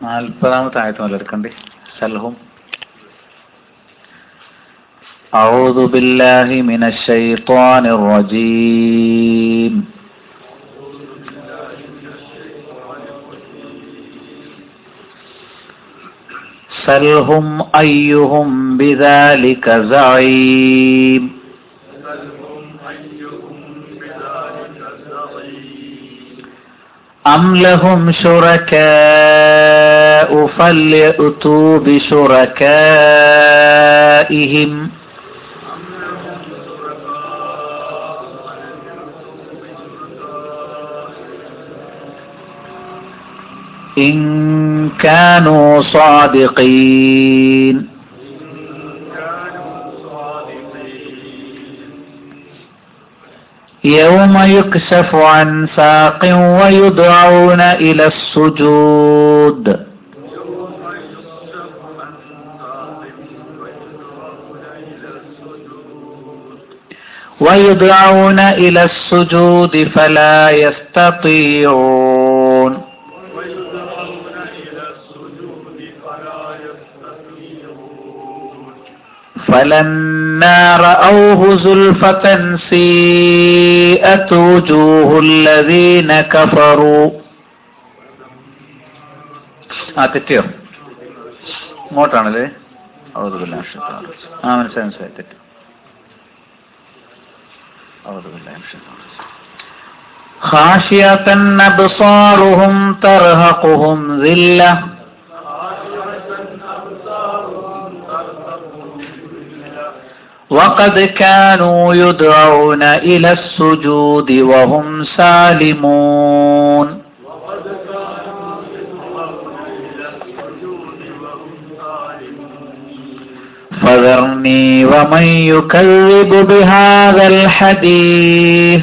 നാൽപ്പതാമത്തെ ആയത്ത് മുതൽ എടുക്കണ്ടേ സൽഹും أعوذ بالله من الشيطان الرجيم سلهم أيهم بذلك زعيم أم لهم شركاء فليأتوا بشركائهم إن كانوا صادقين يوم يكشف عن ساق ويدعون إلى السجود ويدعون إلى السجود فلا يستطيعون فلما رأوه زلفة سيئت وجوه الذين كفروا ആ തെറ്റിയോ ഇങ്ങോട്ടാണല്ലേ أعوذ بالله من الشيطان الرجيم ആ മനസ്സിലായി മനസ്സിലായി തെറ്റി أعوذ بالله من الشيطان الرجيم خاشية أبصارهم ترهقهم ذلة وقد كانوا يدعون إلى السجود وهم سالمون فذرني ومن يكذب بهذا الحديث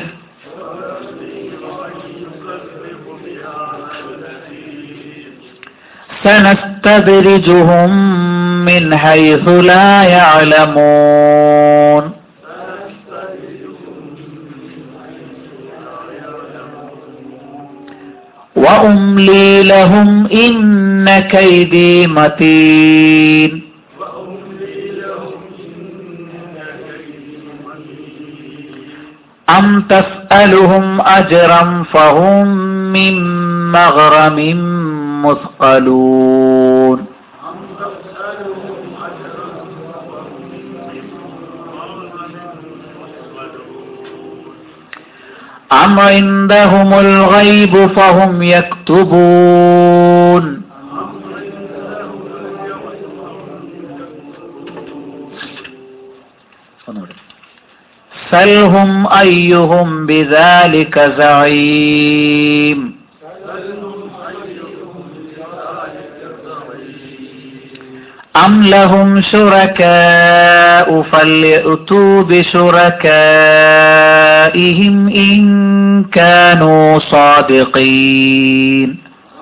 سنستدرجهم من حيث لا يعلمون وأملي لهم إن كيدي متين أم تسألهم أجرا فهم من مغرم مثقلون أم عندهم الغيب فهم يكتبون سلهم أيهم بذلك زعيم أم لهم شركاء فليأتوا بشركائهم إن كانوا صادقين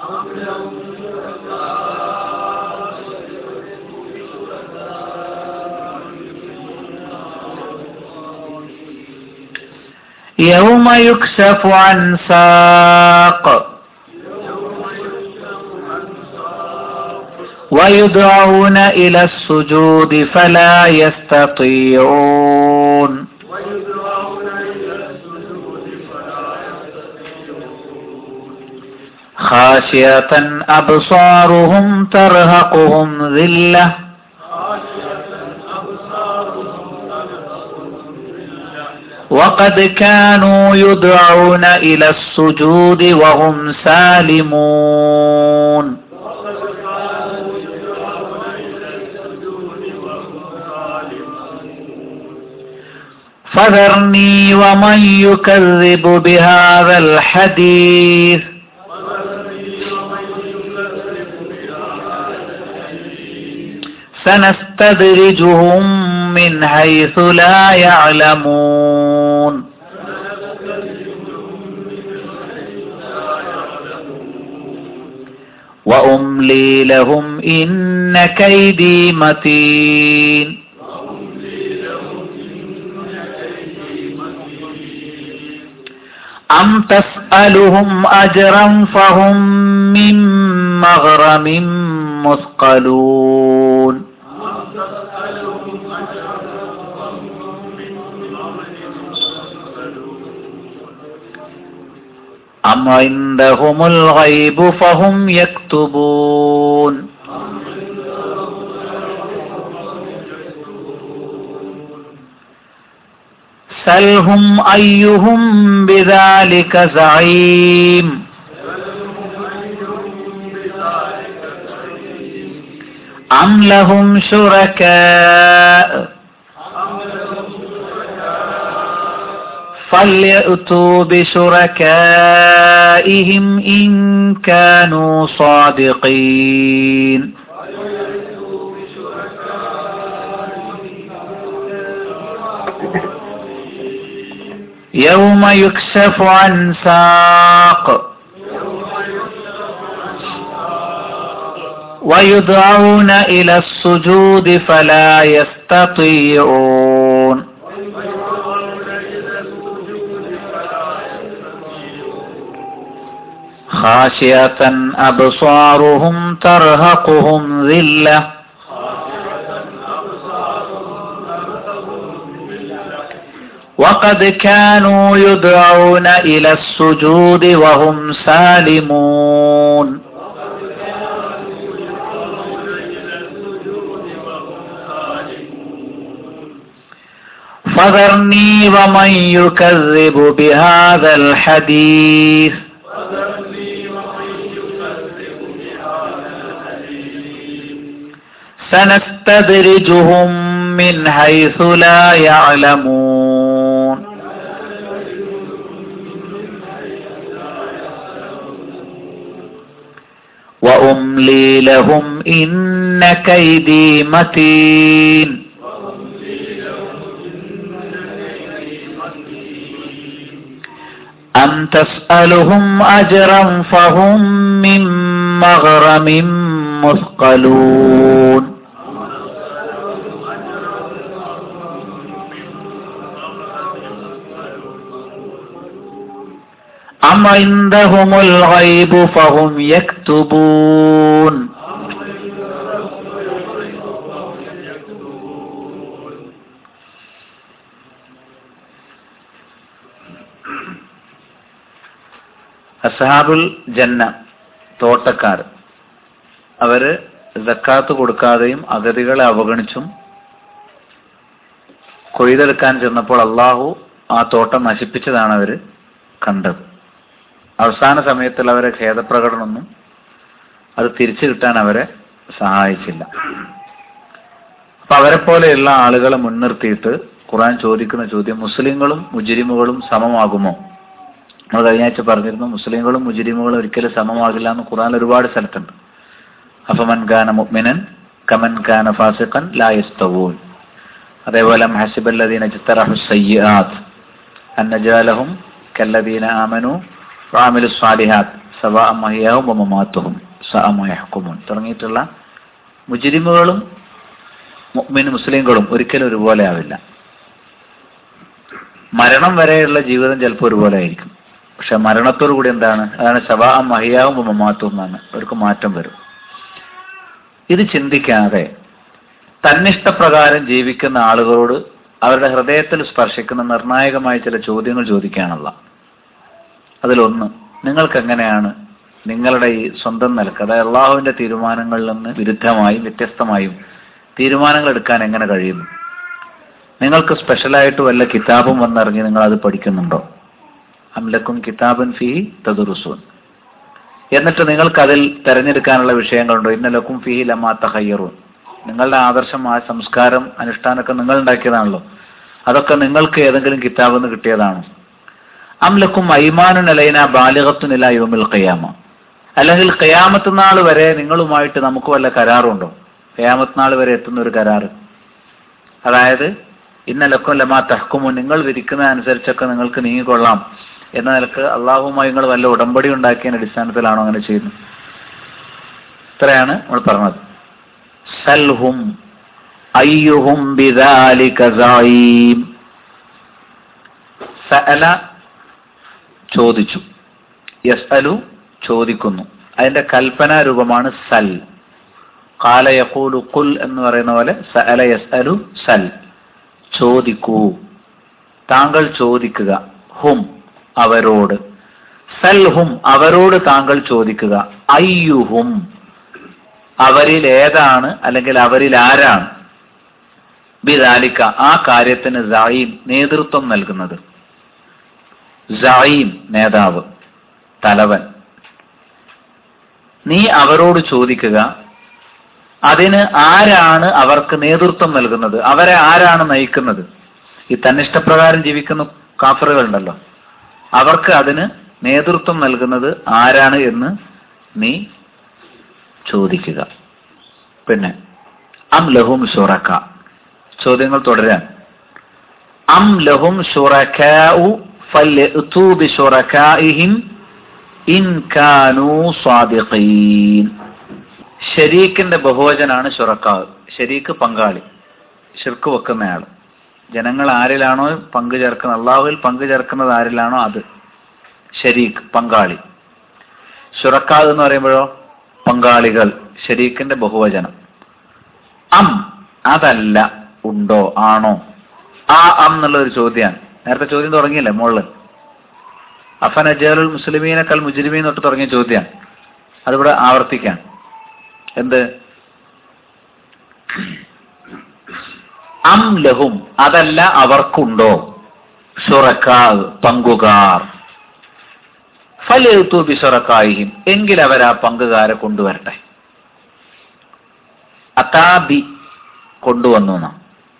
يوم يكشف عن ساق ويدعون إلى السجود فلا يستطيعون خاشية أبصارهم ترهقهم ذلة وقد كانوا يدعون إلى السجود وهم سالمون فذرني ومن يكذب بهذا الحديث سنستدرجهم من حيث لا يعلمون وأملي لهم إن كيدي متين أم تسألهم أجرا فهم من مغرم مثقلون أم عندهم الغيب فهم يكتبون سلهم أيهم بذلك زعيم أم لهم شركاء فليأتوا بشركائهم إن كانوا صادقين يوم يكشف عن ساق ويدعون إلى السجود فلا يستطيعون خاشية أبصارهم ترهقهم ذلة وقد كانوا يدعون إلى السجود وهم سالمون فذرني ومن يكذب بهذا الحديث سنستدرجهم من حيث لا يعلمون وأملي لهم إن كيدي متين أم تسألهم أجرا فهم من مغرم مثقلون أم عندهم الغيب فهم يكتبون അസഹാബുൽ ജന്ന തോട്ടക്കാർ അവര് സക്കാത്ത് കൊടുക്കാതെയും അഗതികളെ അവഗണിച്ചും കൊയ്തെടുക്കാൻ ചെന്നപ്പോൾ അള്ളാഹു ആ തോട്ടം നശിപ്പിച്ചതാണ് അവര് കണ്ടത് അവസാന സമയത്തിൽ അവരെ ഖേദപ്രകടനമൊന്നും അത് തിരിച്ചു കിട്ടാൻ അവരെ സഹായിച്ചില്ല അപ്പൊ അവരെ പോലെയുള്ള ആളുകളെ മുൻനിർത്തിയിട്ട് ഖുറാൻ ചോദിക്കുന്ന ചോദ്യം മുസ്ലിങ്ങളും മുജിരിമുകളും സമമാകുമോ നമ്മൾ കഴിഞ്ഞ ആഴ്ച പറഞ്ഞിരുന്നു മുസ്ലിങ്ങളും മുജിരിമുകളും ഒരിക്കലും സമമാകില്ല എന്ന് ഖുറാൻ ഒരുപാട് സ്ഥലത്തുണ്ട് അഫമൻ ഖാന മുഅ്മിനൻ കമൻ ഖാന ഫാസിഖൻ ലാ യസ്തവൂൻ അതേപോലെ ഹസിബല്ലദീന ജിത്തറഹു സയ്യിആത്ത് അൻ നജാലഹും കല്ലദീന ആമനു വാമിലു സ്വാലിഹാത്ത് സവാ മഹിയാവും വമമാത്തുഹും സഅമയഹ്കുമുൻ തുടങ്ങിയിട്ടുള്ള മുജിരിമുകളും മുഅ്മിൻ മുസ്ലിങ്ങളും ഒരിക്കലും ഒരുപോലെ ആവില്ല മരണം വരെയുള്ള ജീവിതം ചിലപ്പോൾ ഒരുപോലെ ആയിരിക്കും പക്ഷെ മരണത്തോടു കൂടി എന്താണ് അതാണ് സവാ മഹിയാവും വമമാത്തും എന്നാണ് അവർക്ക് മാറ്റം വരും ഇത് ചിന്തിക്കാതെ തന്നിഷ്ടപ്രകാരം ജീവിക്കുന്ന ആളുകളോട് അവരുടെ ഹൃദയത്തിൽ സ്പർശിക്കുന്ന നിർണായകമായ ചില ചോദ്യങ്ങൾ ചോദിക്കാനുള്ള അതിലൊന്ന് നിങ്ങൾക്ക് എങ്ങനെയാണ് നിങ്ങളുടെ ഈ സ്വന്തം നിലക്ക് അതായത് അള്ളാഹുവിന്റെ തീരുമാനങ്ങളിൽ നിന്ന് വിരുദ്ധമായും വ്യത്യസ്തമായും തീരുമാനങ്ങൾ എടുക്കാൻ എങ്ങനെ കഴിയുന്നു നിങ്ങൾക്ക് സ്പെഷ്യലായിട്ട് വല്ല കിതാബും വന്നിറങ്ങി നിങ്ങൾ അത് പഠിക്കുന്നുണ്ടോ അംലക്കും കിതാബൻ ഫി തദുറുസൂൻ എന്നിട്ട് നിങ്ങൾക്ക് അതിൽ തെരഞ്ഞെടുക്കാനുള്ള വിഷയങ്ങളുണ്ടോ ഇന്നലക്കും ഫി ലമാ തഹയ്യറൂൻ നിങ്ങളുടെ ആദർശം ആ സംസ്കാരം അനുഷ്ഠാനമൊക്കെ നിങ്ങൾ ഉണ്ടാക്കിയതാണല്ലോ അതൊക്കെ നിങ്ങൾക്ക് ഏതെങ്കിലും കിതാബ് നിന്ന് കിട്ടിയതാണോ അംലക്കും ഐമാനു നിലയിന ബാലികത്തുനില യോമിൽ ഖയാമ അല്ലെങ്കിൽ ഖയാമത്ത് നാൾ വരെ നിങ്ങളുമായിട്ട് നമുക്ക് വല്ല കരാറുണ്ടോ ഖയാമത്ത് നാൾ വരെ എത്തുന്ന ഒരു കരാറ് അതായത് ഇന്നലക്കും ലമാ തഹ്ക്കുമു നിങ്ങൾ വിധിക്കുന്ന അനുസരിച്ചൊക്കെ നിങ്ങൾക്ക് നീങ്ങിക്കൊള്ളാം എന്ന നിലക്ക് അള്ളാഹുമായി നിങ്ങൾ വല്ല ഉടമ്പടി ഉണ്ടാക്കിയ അടിസ്ഥാനത്തിലാണോ അങ്ങനെ ചെയ്യുന്നത് ഇത്രയാണ് നമ്മൾ പറഞ്ഞത് സൽഹും അയ്യുഹും ബിദാലിക സഈം സഅല ചോദിച്ചു യസ്അലു ചോദിക്കുന്നു അതിന്റെ കൽപ്പനാ രൂപമാണ് സൽ കാല യഖൂലു കുൽ എന്ന് പറയുന്ന പോലെ സഅല യസ്അലു സൽ ചോദിക്കൂ താങ്കൾ ചോദിക്കുക ഹും അവരോട് സൽ ഹും അവരോട് താങ്കൾ ചോദിക്കുക അയ്യുഹും അവരിൽ ഏതാണ് അല്ലെങ്കിൽ അവരിൽ ആരാണ് ബിദാലിക്ക ആ കാര്യത്തിന് സായിം നേതൃത്വം നൽകുന്നത് സായിം നേതാവ് തലവൻ നീ അവരോട് ചോദിക്കുക അതിന് ആരാണ് അവർക്ക് നേതൃത്വം നൽകുന്നത് അവരെ ആരാണ് നയിക്കുന്നത് ഈ തന്നിഷ്ടപ്രകാരം ജീവിക്കുന്ന കാഫറുകളുണ്ടല്ലോ അവർക്ക് അതിന് നേതൃത്വം നൽകുന്നത് ആരാണ് എന്ന് നീ ചോദിക്കുക പിന്നെ അം ലഹും ഷുറക്ക ചോദ്യങ്ങൾ തുടരാൻ അം ലഹും ഷുറക്കാഉ ഫല്യഅ്തു ബിശുറക്കാഇഹിം ഇൻ കാനൂ സ്വാദിഖീൻ ഷരീക്കിന്റെ ബഹുവചനാണ് ഷുറക്കാവ് ഷരീക്ക് പങ്കാളി ഷിർക്ക് വെക്കുന്നയാൾ ജനങ്ങൾ ആരിലാണോ പങ്കു ചേർക്കുന്നത് അള്ളാഹുവിൽ പങ്കു ചേർക്കുന്നത് ആരിലാണോ അത് ഷരീക്ക് പങ്കാളി ഷുറക്കാവ് എന്ന് പറയുമ്പോഴോ പങ്കാളികൾ ഷരീക്കിന്റെ ബഹുവചനം അം അതല്ല ഉണ്ടോ ആണോ ആ അം എന്നുള്ള ഒരു ചോദ്യമാണ് നേരത്തെ ചോദ്യം തുടങ്ങിയില്ലേ മുകളിൽ അഫൻ അജാലുൽ മുസ്ലിമീനെ കൽ മുജ്രിമീൻ തൊട്ട് തുടങ്ങിയ ചോദ്യമാണ് അതിവിടെ ആവർത്തിക്കാൻ എന്ത് അം ലഹും അതല്ല അവർക്കുണ്ടോ ഷുറക്കാ പങ്കുകാർ ഫലെഴുത്തു ബിഷുറക്കായിഹിം എങ്കിൽ അവർ ആ പങ്കുകാരെ കൊണ്ടുവരട്ടെ അതാബി കൊണ്ടുവന്നു നാം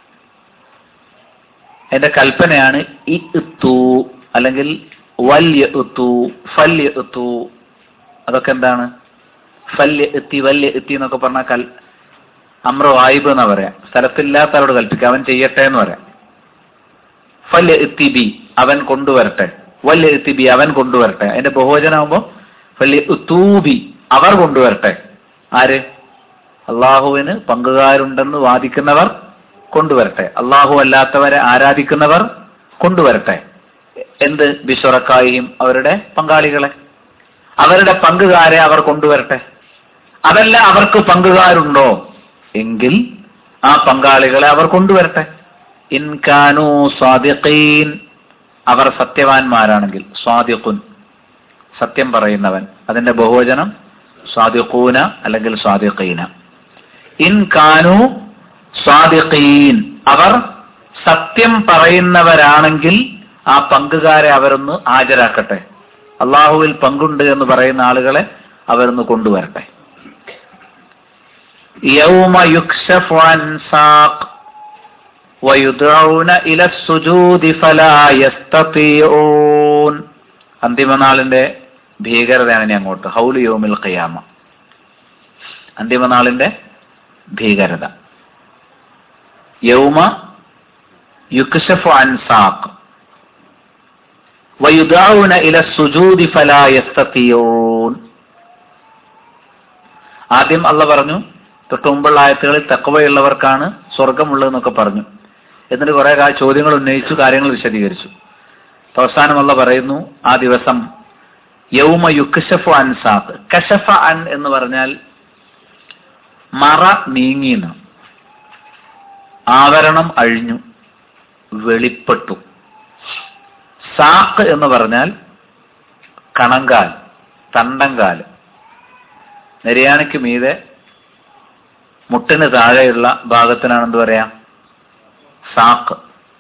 എന്റെ കൽപ്പനയാണ് ഇ ഇത്തു അല്ലെങ്കിൽ വല്യ ഇത്തു ഫല്യ ഇത്തു അതൊക്കെ എന്താണ് ഫല്യ എത്തി വല്യ എത്തി എന്നൊക്കെ പറഞ്ഞാൽ കൽ അമ്ര വായിബ് എന്നാ പറയാം സ്ഥലത്തില്ലാത്ത അവരോട് കൽപ്പിക്കുക അവൻ ചെയ്യട്ടെ എന്ന് പറയാം ഫല്യ എത്തി ബി അവൻ കൊണ്ടുവരട്ടെ വല്യ എത്തി ബി അവൻ കൊണ്ടുവരട്ടെ അതിന്റെ ബഹുവചനാകുമ്പോ ഫല്യ ഉത്തൂബി അവർ കൊണ്ടുവരട്ടെ ആര് അള്ളാഹുവിന് പങ്കുകാരുണ്ടെന്ന് വാദിക്കുന്നവർ കൊണ്ടുവരട്ടെ അള്ളാഹു അല്ലാത്തവരെ ആരാധിക്കുന്നവർ കൊണ്ടുവരട്ടെ എന്ത് ബിഷുറക്കായും അവരുടെ പങ്കാളികളെ അവരുടെ പങ്കുകാരെ അവർ കൊണ്ടുവരട്ടെ അതല്ല അവർക്ക് പങ്കുകാരുണ്ടോ എങ്കിൽ ആ പങ്കാളികളെ അവർ കൊണ്ടുവരട്ടെ ഇൻകാനു സ്വാദിഖീൻ അവർ സത്യവാൻമാരാണെങ്കിൽ സ്വാദിഖുൻ സത്യം പറയുന്നവൻ അതിന്റെ ബഹുവചനം സ്വാദിഖൂന അല്ലെങ്കിൽ സ്വാദിഖീന ഇൻ കാനു സ്വാദിഖീൻ അവർ സത്യം പറയുന്നവരാണെങ്കിൽ ആ പങ്കുകാരെ അവരൊന്ന് ഹാജരാക്കട്ടെ അള്ളാഹുവിൽ പങ്കുണ്ട് എന്ന് പറയുന്ന ആളുകളെ അവരൊന്ന് കൊണ്ടുവരട്ടെ യൗമ യുക്ഷഫു അൻ സാഖ് വയുദ്ഊന ഇല സുജൂദി ഫലാ യസ്തതിഊൻ അന്തിമനാളിന്റെ ഭീകരതയാണ് ഇനി അങ്ങോട്ട് ഹൗലു യൗമിൽ ഖിയാമ അന്തിമനാളിന്റെ ഭീകരത യൗമ യുക്ഷഫു അൻ സാഖ് വയുദാവുന ഇല സുജൂദി ഫലാ യസ്തതിയൂൻ ആദ്യം അല്ല പറഞ്ഞു തൊട്ട് മുമ്പുള്ള ആയത്തുകളിൽ തക്കവയുള്ളവർക്കാണ് സ്വർഗമുള്ളതെന്നൊക്കെ പറഞ്ഞു എന്നിട്ട് കുറെ കാ- ചോദ്യങ്ങൾ ഉന്നയിച്ചു കാര്യങ്ങൾ വിശദീകരിച്ചു അവസാനം അല്ല പറയുന്നു ആ ദിവസം യൗമ യുക്ഷഫു അൻ സാഖ് കഷഫ അൻ എന്ന് പറഞ്ഞാൽ മറ നീങ്ങിന്ന് ആവരണം അഴിഞ്ഞു വെളിപ്പെട്ടു സാക്ക് എന്ന് പറഞ്ഞാൽ കണങ്കാൽ തണ്ടങ്കാൽ നെരിയാണിക്ക് മീതെ മുട്ടിന് താഴെയുള്ള ഭാഗത്തിനാണ് എന്ത് പറയാ സാക്ക്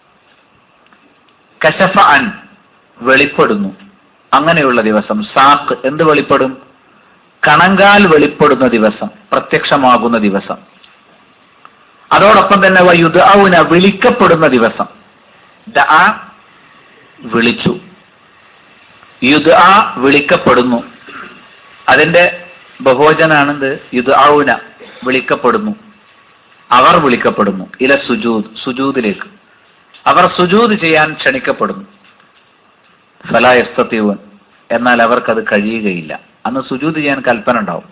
കശഫ അൻ വെളിപ്പെടുന്നു അങ്ങനെയുള്ള ദിവസം സാക്ക് എന്ത് വെളിപ്പെടും കണങ്കാൽ വെളിപ്പെടുന്ന ദിവസം പ്രത്യക്ഷമാകുന്ന ദിവസം അതോടൊപ്പം തന്നെ വയുദൗന വിളിക്കപ്പെടുന്ന ദിവസം ദഅ വിളിച്ചു യുദ് ആ വിളിക്കപ്പെടുന്നു അതിന്റെ ബഹുവചനാണെന്ത് യുദ് ഔന വിളിക്കപ്പെടുന്നു അവർ വിളിക്കപ്പെടുന്നു ഇല സുജൂദ് സുജൂദിലേക്ക് അവർ സുജൂദ് ചെയ്യാൻ ക്ഷണിക്കപ്പെടുന്നു ഫലായസ്തീവൻ എന്നാൽ അവർക്കത് കഴിയുകയില്ല അന്ന് സുജൂദ് ചെയ്യാൻ കൽപ്പന ഉണ്ടാവും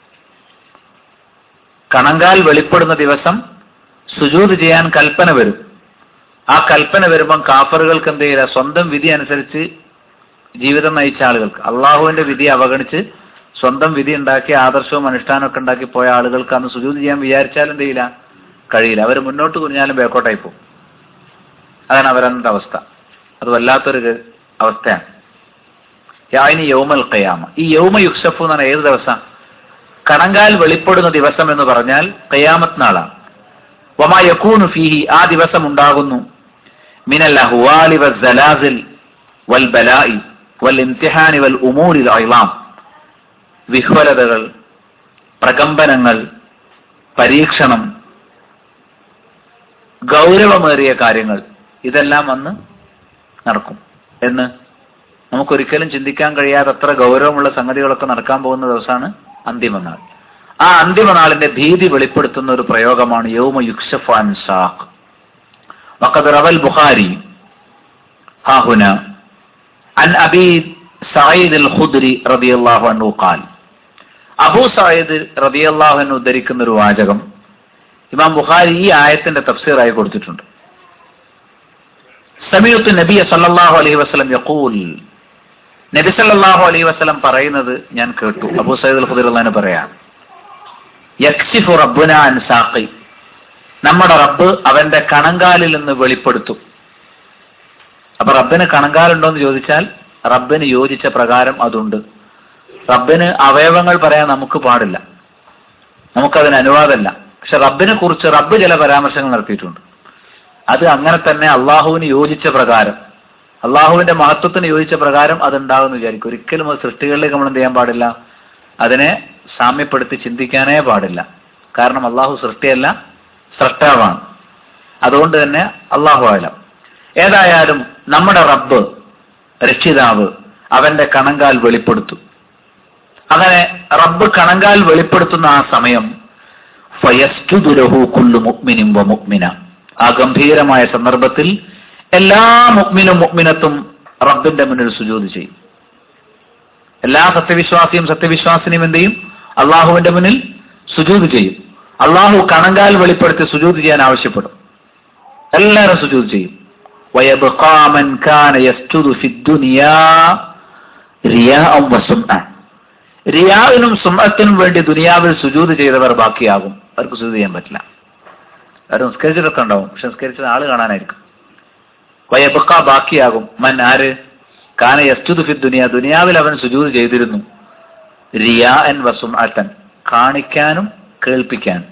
കണങ്കാൽ വെളിപ്പെടുന്ന ദിവസം സുജൂദ് ചെയ്യാൻ കൽപ്പന വരും ആ കൽപ്പന വരുമ്പം കാഫറുകൾക്ക് എന്ത് ചെയ്യില്ല സ്വന്തം വിധി അനുസരിച്ച് ജീവിതം നയിച്ച ആളുകൾക്ക് അള്ളാഹുവിന്റെ വിധി അവഗണിച്ച് സ്വന്തം വിധി ഉണ്ടാക്കി ആദർശവും അനുഷ്ഠാനവും ഒക്കെ ഉണ്ടാക്കി പോയ ആളുകൾക്ക് അന്ന് സുജൂത് ചെയ്യാൻ വിചാരിച്ചാലും എന്ത് കഴിയില്ല അവർ മുന്നോട്ട് കുനിഞ്ഞാലും ബേക്കോട്ടായി പോകും അതാണ് അവരന്നത്തെ അവസ്ഥ അത് വല്ലാത്തൊരു അവസ്ഥയാണ് യാനി യൗമൽ ഖയാമ ഈ യൗമ യുക്സഫു എന്ന് പറഞ്ഞാൽ ഏത് ദിവസം കണങ്കാൽ വെളിപ്പെടുന്ന ദിവസം എന്ന് പറഞ്ഞാൽ ഖയാമത്ത് നാളാണ് വമാ യക്കൂനു ഫീഹി ആ ദിവസം ഉണ്ടാകുന്നു മിനൽ അഹ്വാലി വസ്സലാസിൽ വൽ ബലായി വൽ ഇംതിഹാനി വൽ ഉമൂരിൽ ഐലാം വിഹ്വലതകൾ പ്രകമ്പനങ്ങൾ പരീക്ഷണം ഗൗരവമേറിയ കാര്യങ്ങൾ ഇതെല്ലാം വന്ന് നടക്കും എന്ന് നമുക്കൊരിക്കലും ചിന്തിക്കാൻ കഴിയാത്തത്ര ഗൗരവമുള്ള സംഗതികളൊക്കെ നടക്കാൻ പോകുന്ന ദിവസമാണ് അന്തിമനാൾ ആ അന്തിമനാളിന്റെ ഭീതി വെളിപ്പെടുത്തുന്ന ഒരു പ്രയോഗമാണ് യൗമ യുക്സഫ് അൻ സാഖ് وقد روى البخاري ها هنا عن أبي سعيد الخدري رضي الله عنه قال അബൂ സയ്യിദ് റളിയല്ലാഹു അൻഹു ഉദ്ധരിക്കുന്ന ഒരു വാചകം ഇമാം ബുഖാരി ഈ ആയത്തിന്റെ തഫ്സീറായി കൊടുത്തിട്ടുണ്ട് സമീഅത്തു നബിയ സല്ലല്ലാഹു അലൈഹി വസല്ലം യഖൂൽ നബി സല്ലല്ലാഹു അലൈഹി വസല്ലം പറയുന്നത് ഞാൻ കേട്ടു അബൂ സയ്യിദ് അൽ ഖുദരി അള്ളഹാന് പറയാം യക്സിഫു റബ്ബുന അൻ സാഖി നമ്മുടെ റബ്ബ് അവന്റെ കണങ്കാലിൽ നിന്ന് വെളിപ്പെടുത്തും അപ്പൊ റബ്ബിന് കണങ്കാലുണ്ടോ എന്ന് ചോദിച്ചാൽ റബ്ബിന് യോജിച്ച പ്രകാരം അതുണ്ട് റബ്ബിന് അവയവങ്ങൾ പറയാൻ നമുക്ക് പാടില്ല നമുക്കതിന് അനുവാദമല്ല പക്ഷെ റബ്ബിനെ കുറിച്ച് റബ്ബ് ചില പരാമർശങ്ങൾ നടത്തിയിട്ടുണ്ട് അത് അങ്ങനെ തന്നെ അള്ളാഹുവിന് യോജിച്ച പ്രകാരം അള്ളാഹുവിന്റെ മഹത്വത്തിന് യോജിച്ച പ്രകാരം അത് ഉണ്ടാകുമെന്ന് വിചാരിക്കും ഒരിക്കലും അത് സൃഷ്ടികളിലേക്ക് നമ്മൾ എന്ത് ചെയ്യാൻ പാടില്ല അതിനെ സാമ്യപ്പെടുത്തി ചിന്തിക്കാനേ പാടില്ല കാരണം അള്ളാഹു സൃഷ്ടിയല്ല സൃഷ്ടാവാണ് അതുകൊണ്ട് തന്നെ അള്ളാഹു ആലം ഏതായാലും നമ്മുടെ റബ്ബ് രക്ഷിതാവ് അവന്റെ കണങ്കാൽ വെളിപ്പെടുത്തും അങ്ങനെ റബ്ബ് കണങ്കാൽ വെളിപ്പെടുത്തുന്ന ആ സമയം ഫയസ്തുദുലഹു കുല്ലു മുഅ്മിനും വ മുഅ്മിന ആ ഗംഭീരമായ സന്ദർഭത്തിൽ എല്ലാ മുഅ്മിനും മുഅ്മിനത്തും റബ്ബിന്റെ മുന്നിൽ സുജൂദ് ചെയ്യും എല്ലാ സത്യവിശ്വാസിയും സത്യവിശ്വാസിനിയും എന്ത് ചെയ്യും അള്ളാഹുവിന്റെ മുന്നിൽ സുജൂദ് ചെയ്യും അള്ളാഹു കണങ്കാൽ വെളിപ്പെടുത്തി സുജൂദ് ചെയ്യാൻ ആവശ്യപ്പെടും എല്ലാവരും സുജൂദ് ചെയ്യും ويبقى من كان يسجد في الدنيا رياء وسمعة റിയാവിനും സുമത്തിനും വേണ്ടി ദുനിയാവിൽ സുജൂത് ചെയ്തവർ ബാക്കിയാകും അവർക്ക് സുജൂത് ചെയ്യാൻ പറ്റില്ല അവർ നിസ്കരിച്ചിട്ടൊക്കെ ഉണ്ടാവും പക്ഷെ നിസ്കരിച്ചത് ആള് കാണാനായിരിക്കും വയബക്ക ബാക്കിയാകും മൻ ആര് കാന യസ്തുദ് ഫി ദുനിയ ദുനിയാവിൽ അവൻ സുജൂത് ചെയ്തിരുന്നു റിയാ എൻ വസുമത്തൻ കാണിക്കാനും കേൾപ്പിക്കാനും